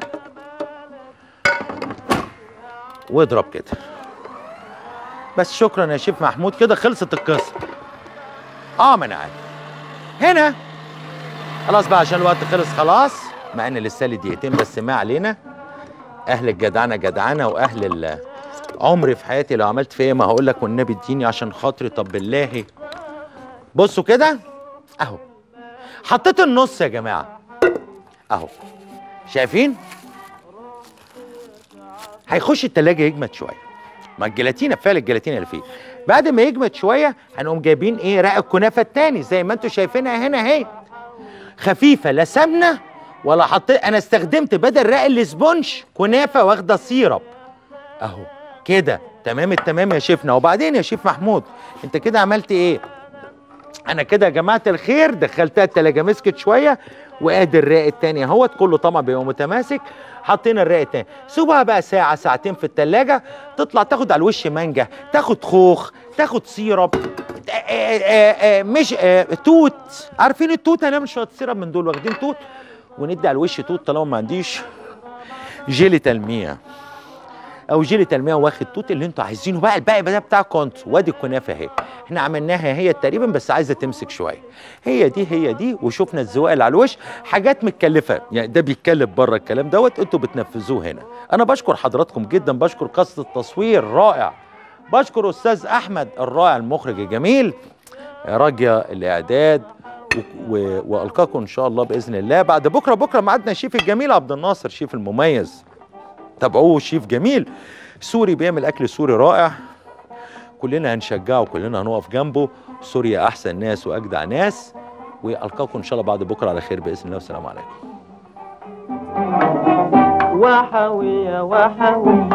واضرب كده بس شكرا يا شيف محمود كده خلصت القصه اه ما انا عارف هنا خلاص بقى عشان الوقت خلص خلاص مع ان لسه لي دقيقتين بس ما علينا اهل الجدعنه جدعنه واهل ال- عمري في حياتي لو عملت فيا ما هقول لك والنبي اديني عشان خاطري طب بالله بصوا كده اهو حطيت النص يا جماعه اهو شايفين هيخش التلاجة يجمد شويه ما الجيلاتينه فعل الجيلاتينه اللي فيه بعد ما يجمد شويه هنقوم جايبين ايه رق الكنافه التاني زي ما انتم شايفينها هنا اهي خفيفه لا سمنه ولا حطيت انا استخدمت بدل رق الاسبونج كنافه واخده سيرب اهو كده تمام التمام يا شيفنا وبعدين يا شيف محمود انت كده عملت ايه انا كده يا جماعه الخير دخلتها التلاجة مسكت شويه وادي الراق التاني اهوت كله طبعا بيبقى متماسك حطينا الراق التاني سيبها بقى ساعه ساعتين في التلاجة تطلع تاخد على الوش مانجا تاخد خوخ تاخد سيرب آه، آه، آه، مش آه، توت عارفين التوت هنعمل شويه سيرب من دول واخدين توت وندي على الوش توت طالما ما عنديش جيلي تلميع او جيلي تلميع واخد توت اللي انتوا عايزينه بقى الباقي ده بتاعكم انتوا وادي الكنافه اهي احنا عملناها هي تقريبا بس عايزه تمسك شويه هي دي هي دي وشفنا الزواق اللي على الوش حاجات متكلفه يعني ده بيتكلف بره الكلام دوت انتوا بتنفذوه هنا انا بشكر حضراتكم جدا بشكر قصه التصوير رائع بشكر استاذ احمد الرائع المخرج الجميل راجيا الاعداد و- و- والقاكم ان شاء الله باذن الله بعد بكره بكره ميعادنا الشيف الجميل عبد الناصر شيف المميز تابعوه شيف جميل سوري بيعمل اكل سوري رائع كلنا هنشجعه وكلنا هنقف جنبه سوريا احسن ناس واجدع ناس والقاكم ان شاء الله بعد بكره على خير باذن الله والسلام عليكم وحوي يا وحوي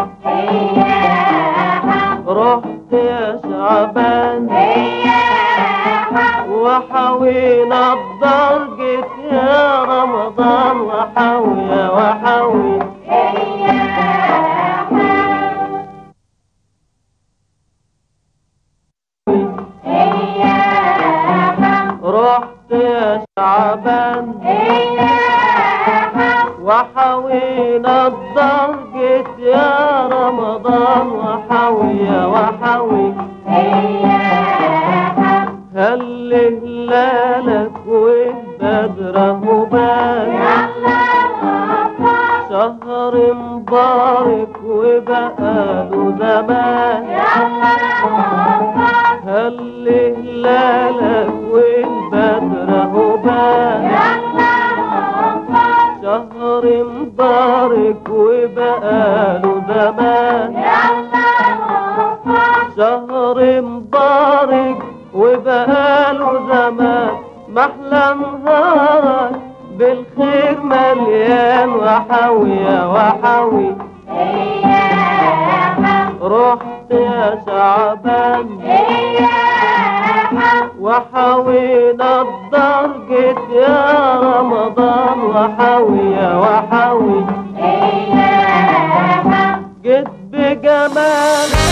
رحت يا شعبان وحوي نضر جيت يا رمضان وحوي يا وحوي رحت يا شعبان وحوي نضر جيت يا رمضان وحوي يا وحوي هل هلالك والبدر مبان شهر مبارك وبقاله زمان هل هلالك والبدر مبان شهر مبارك وبقاله زمان شهر مبارك وبقاله زمان محلى نهارك بالخير مليان وحوي يا وحوي رحت يا شعبان وحوي نضر جيت يا رمضان وحوي يا وحوي جيت بجمال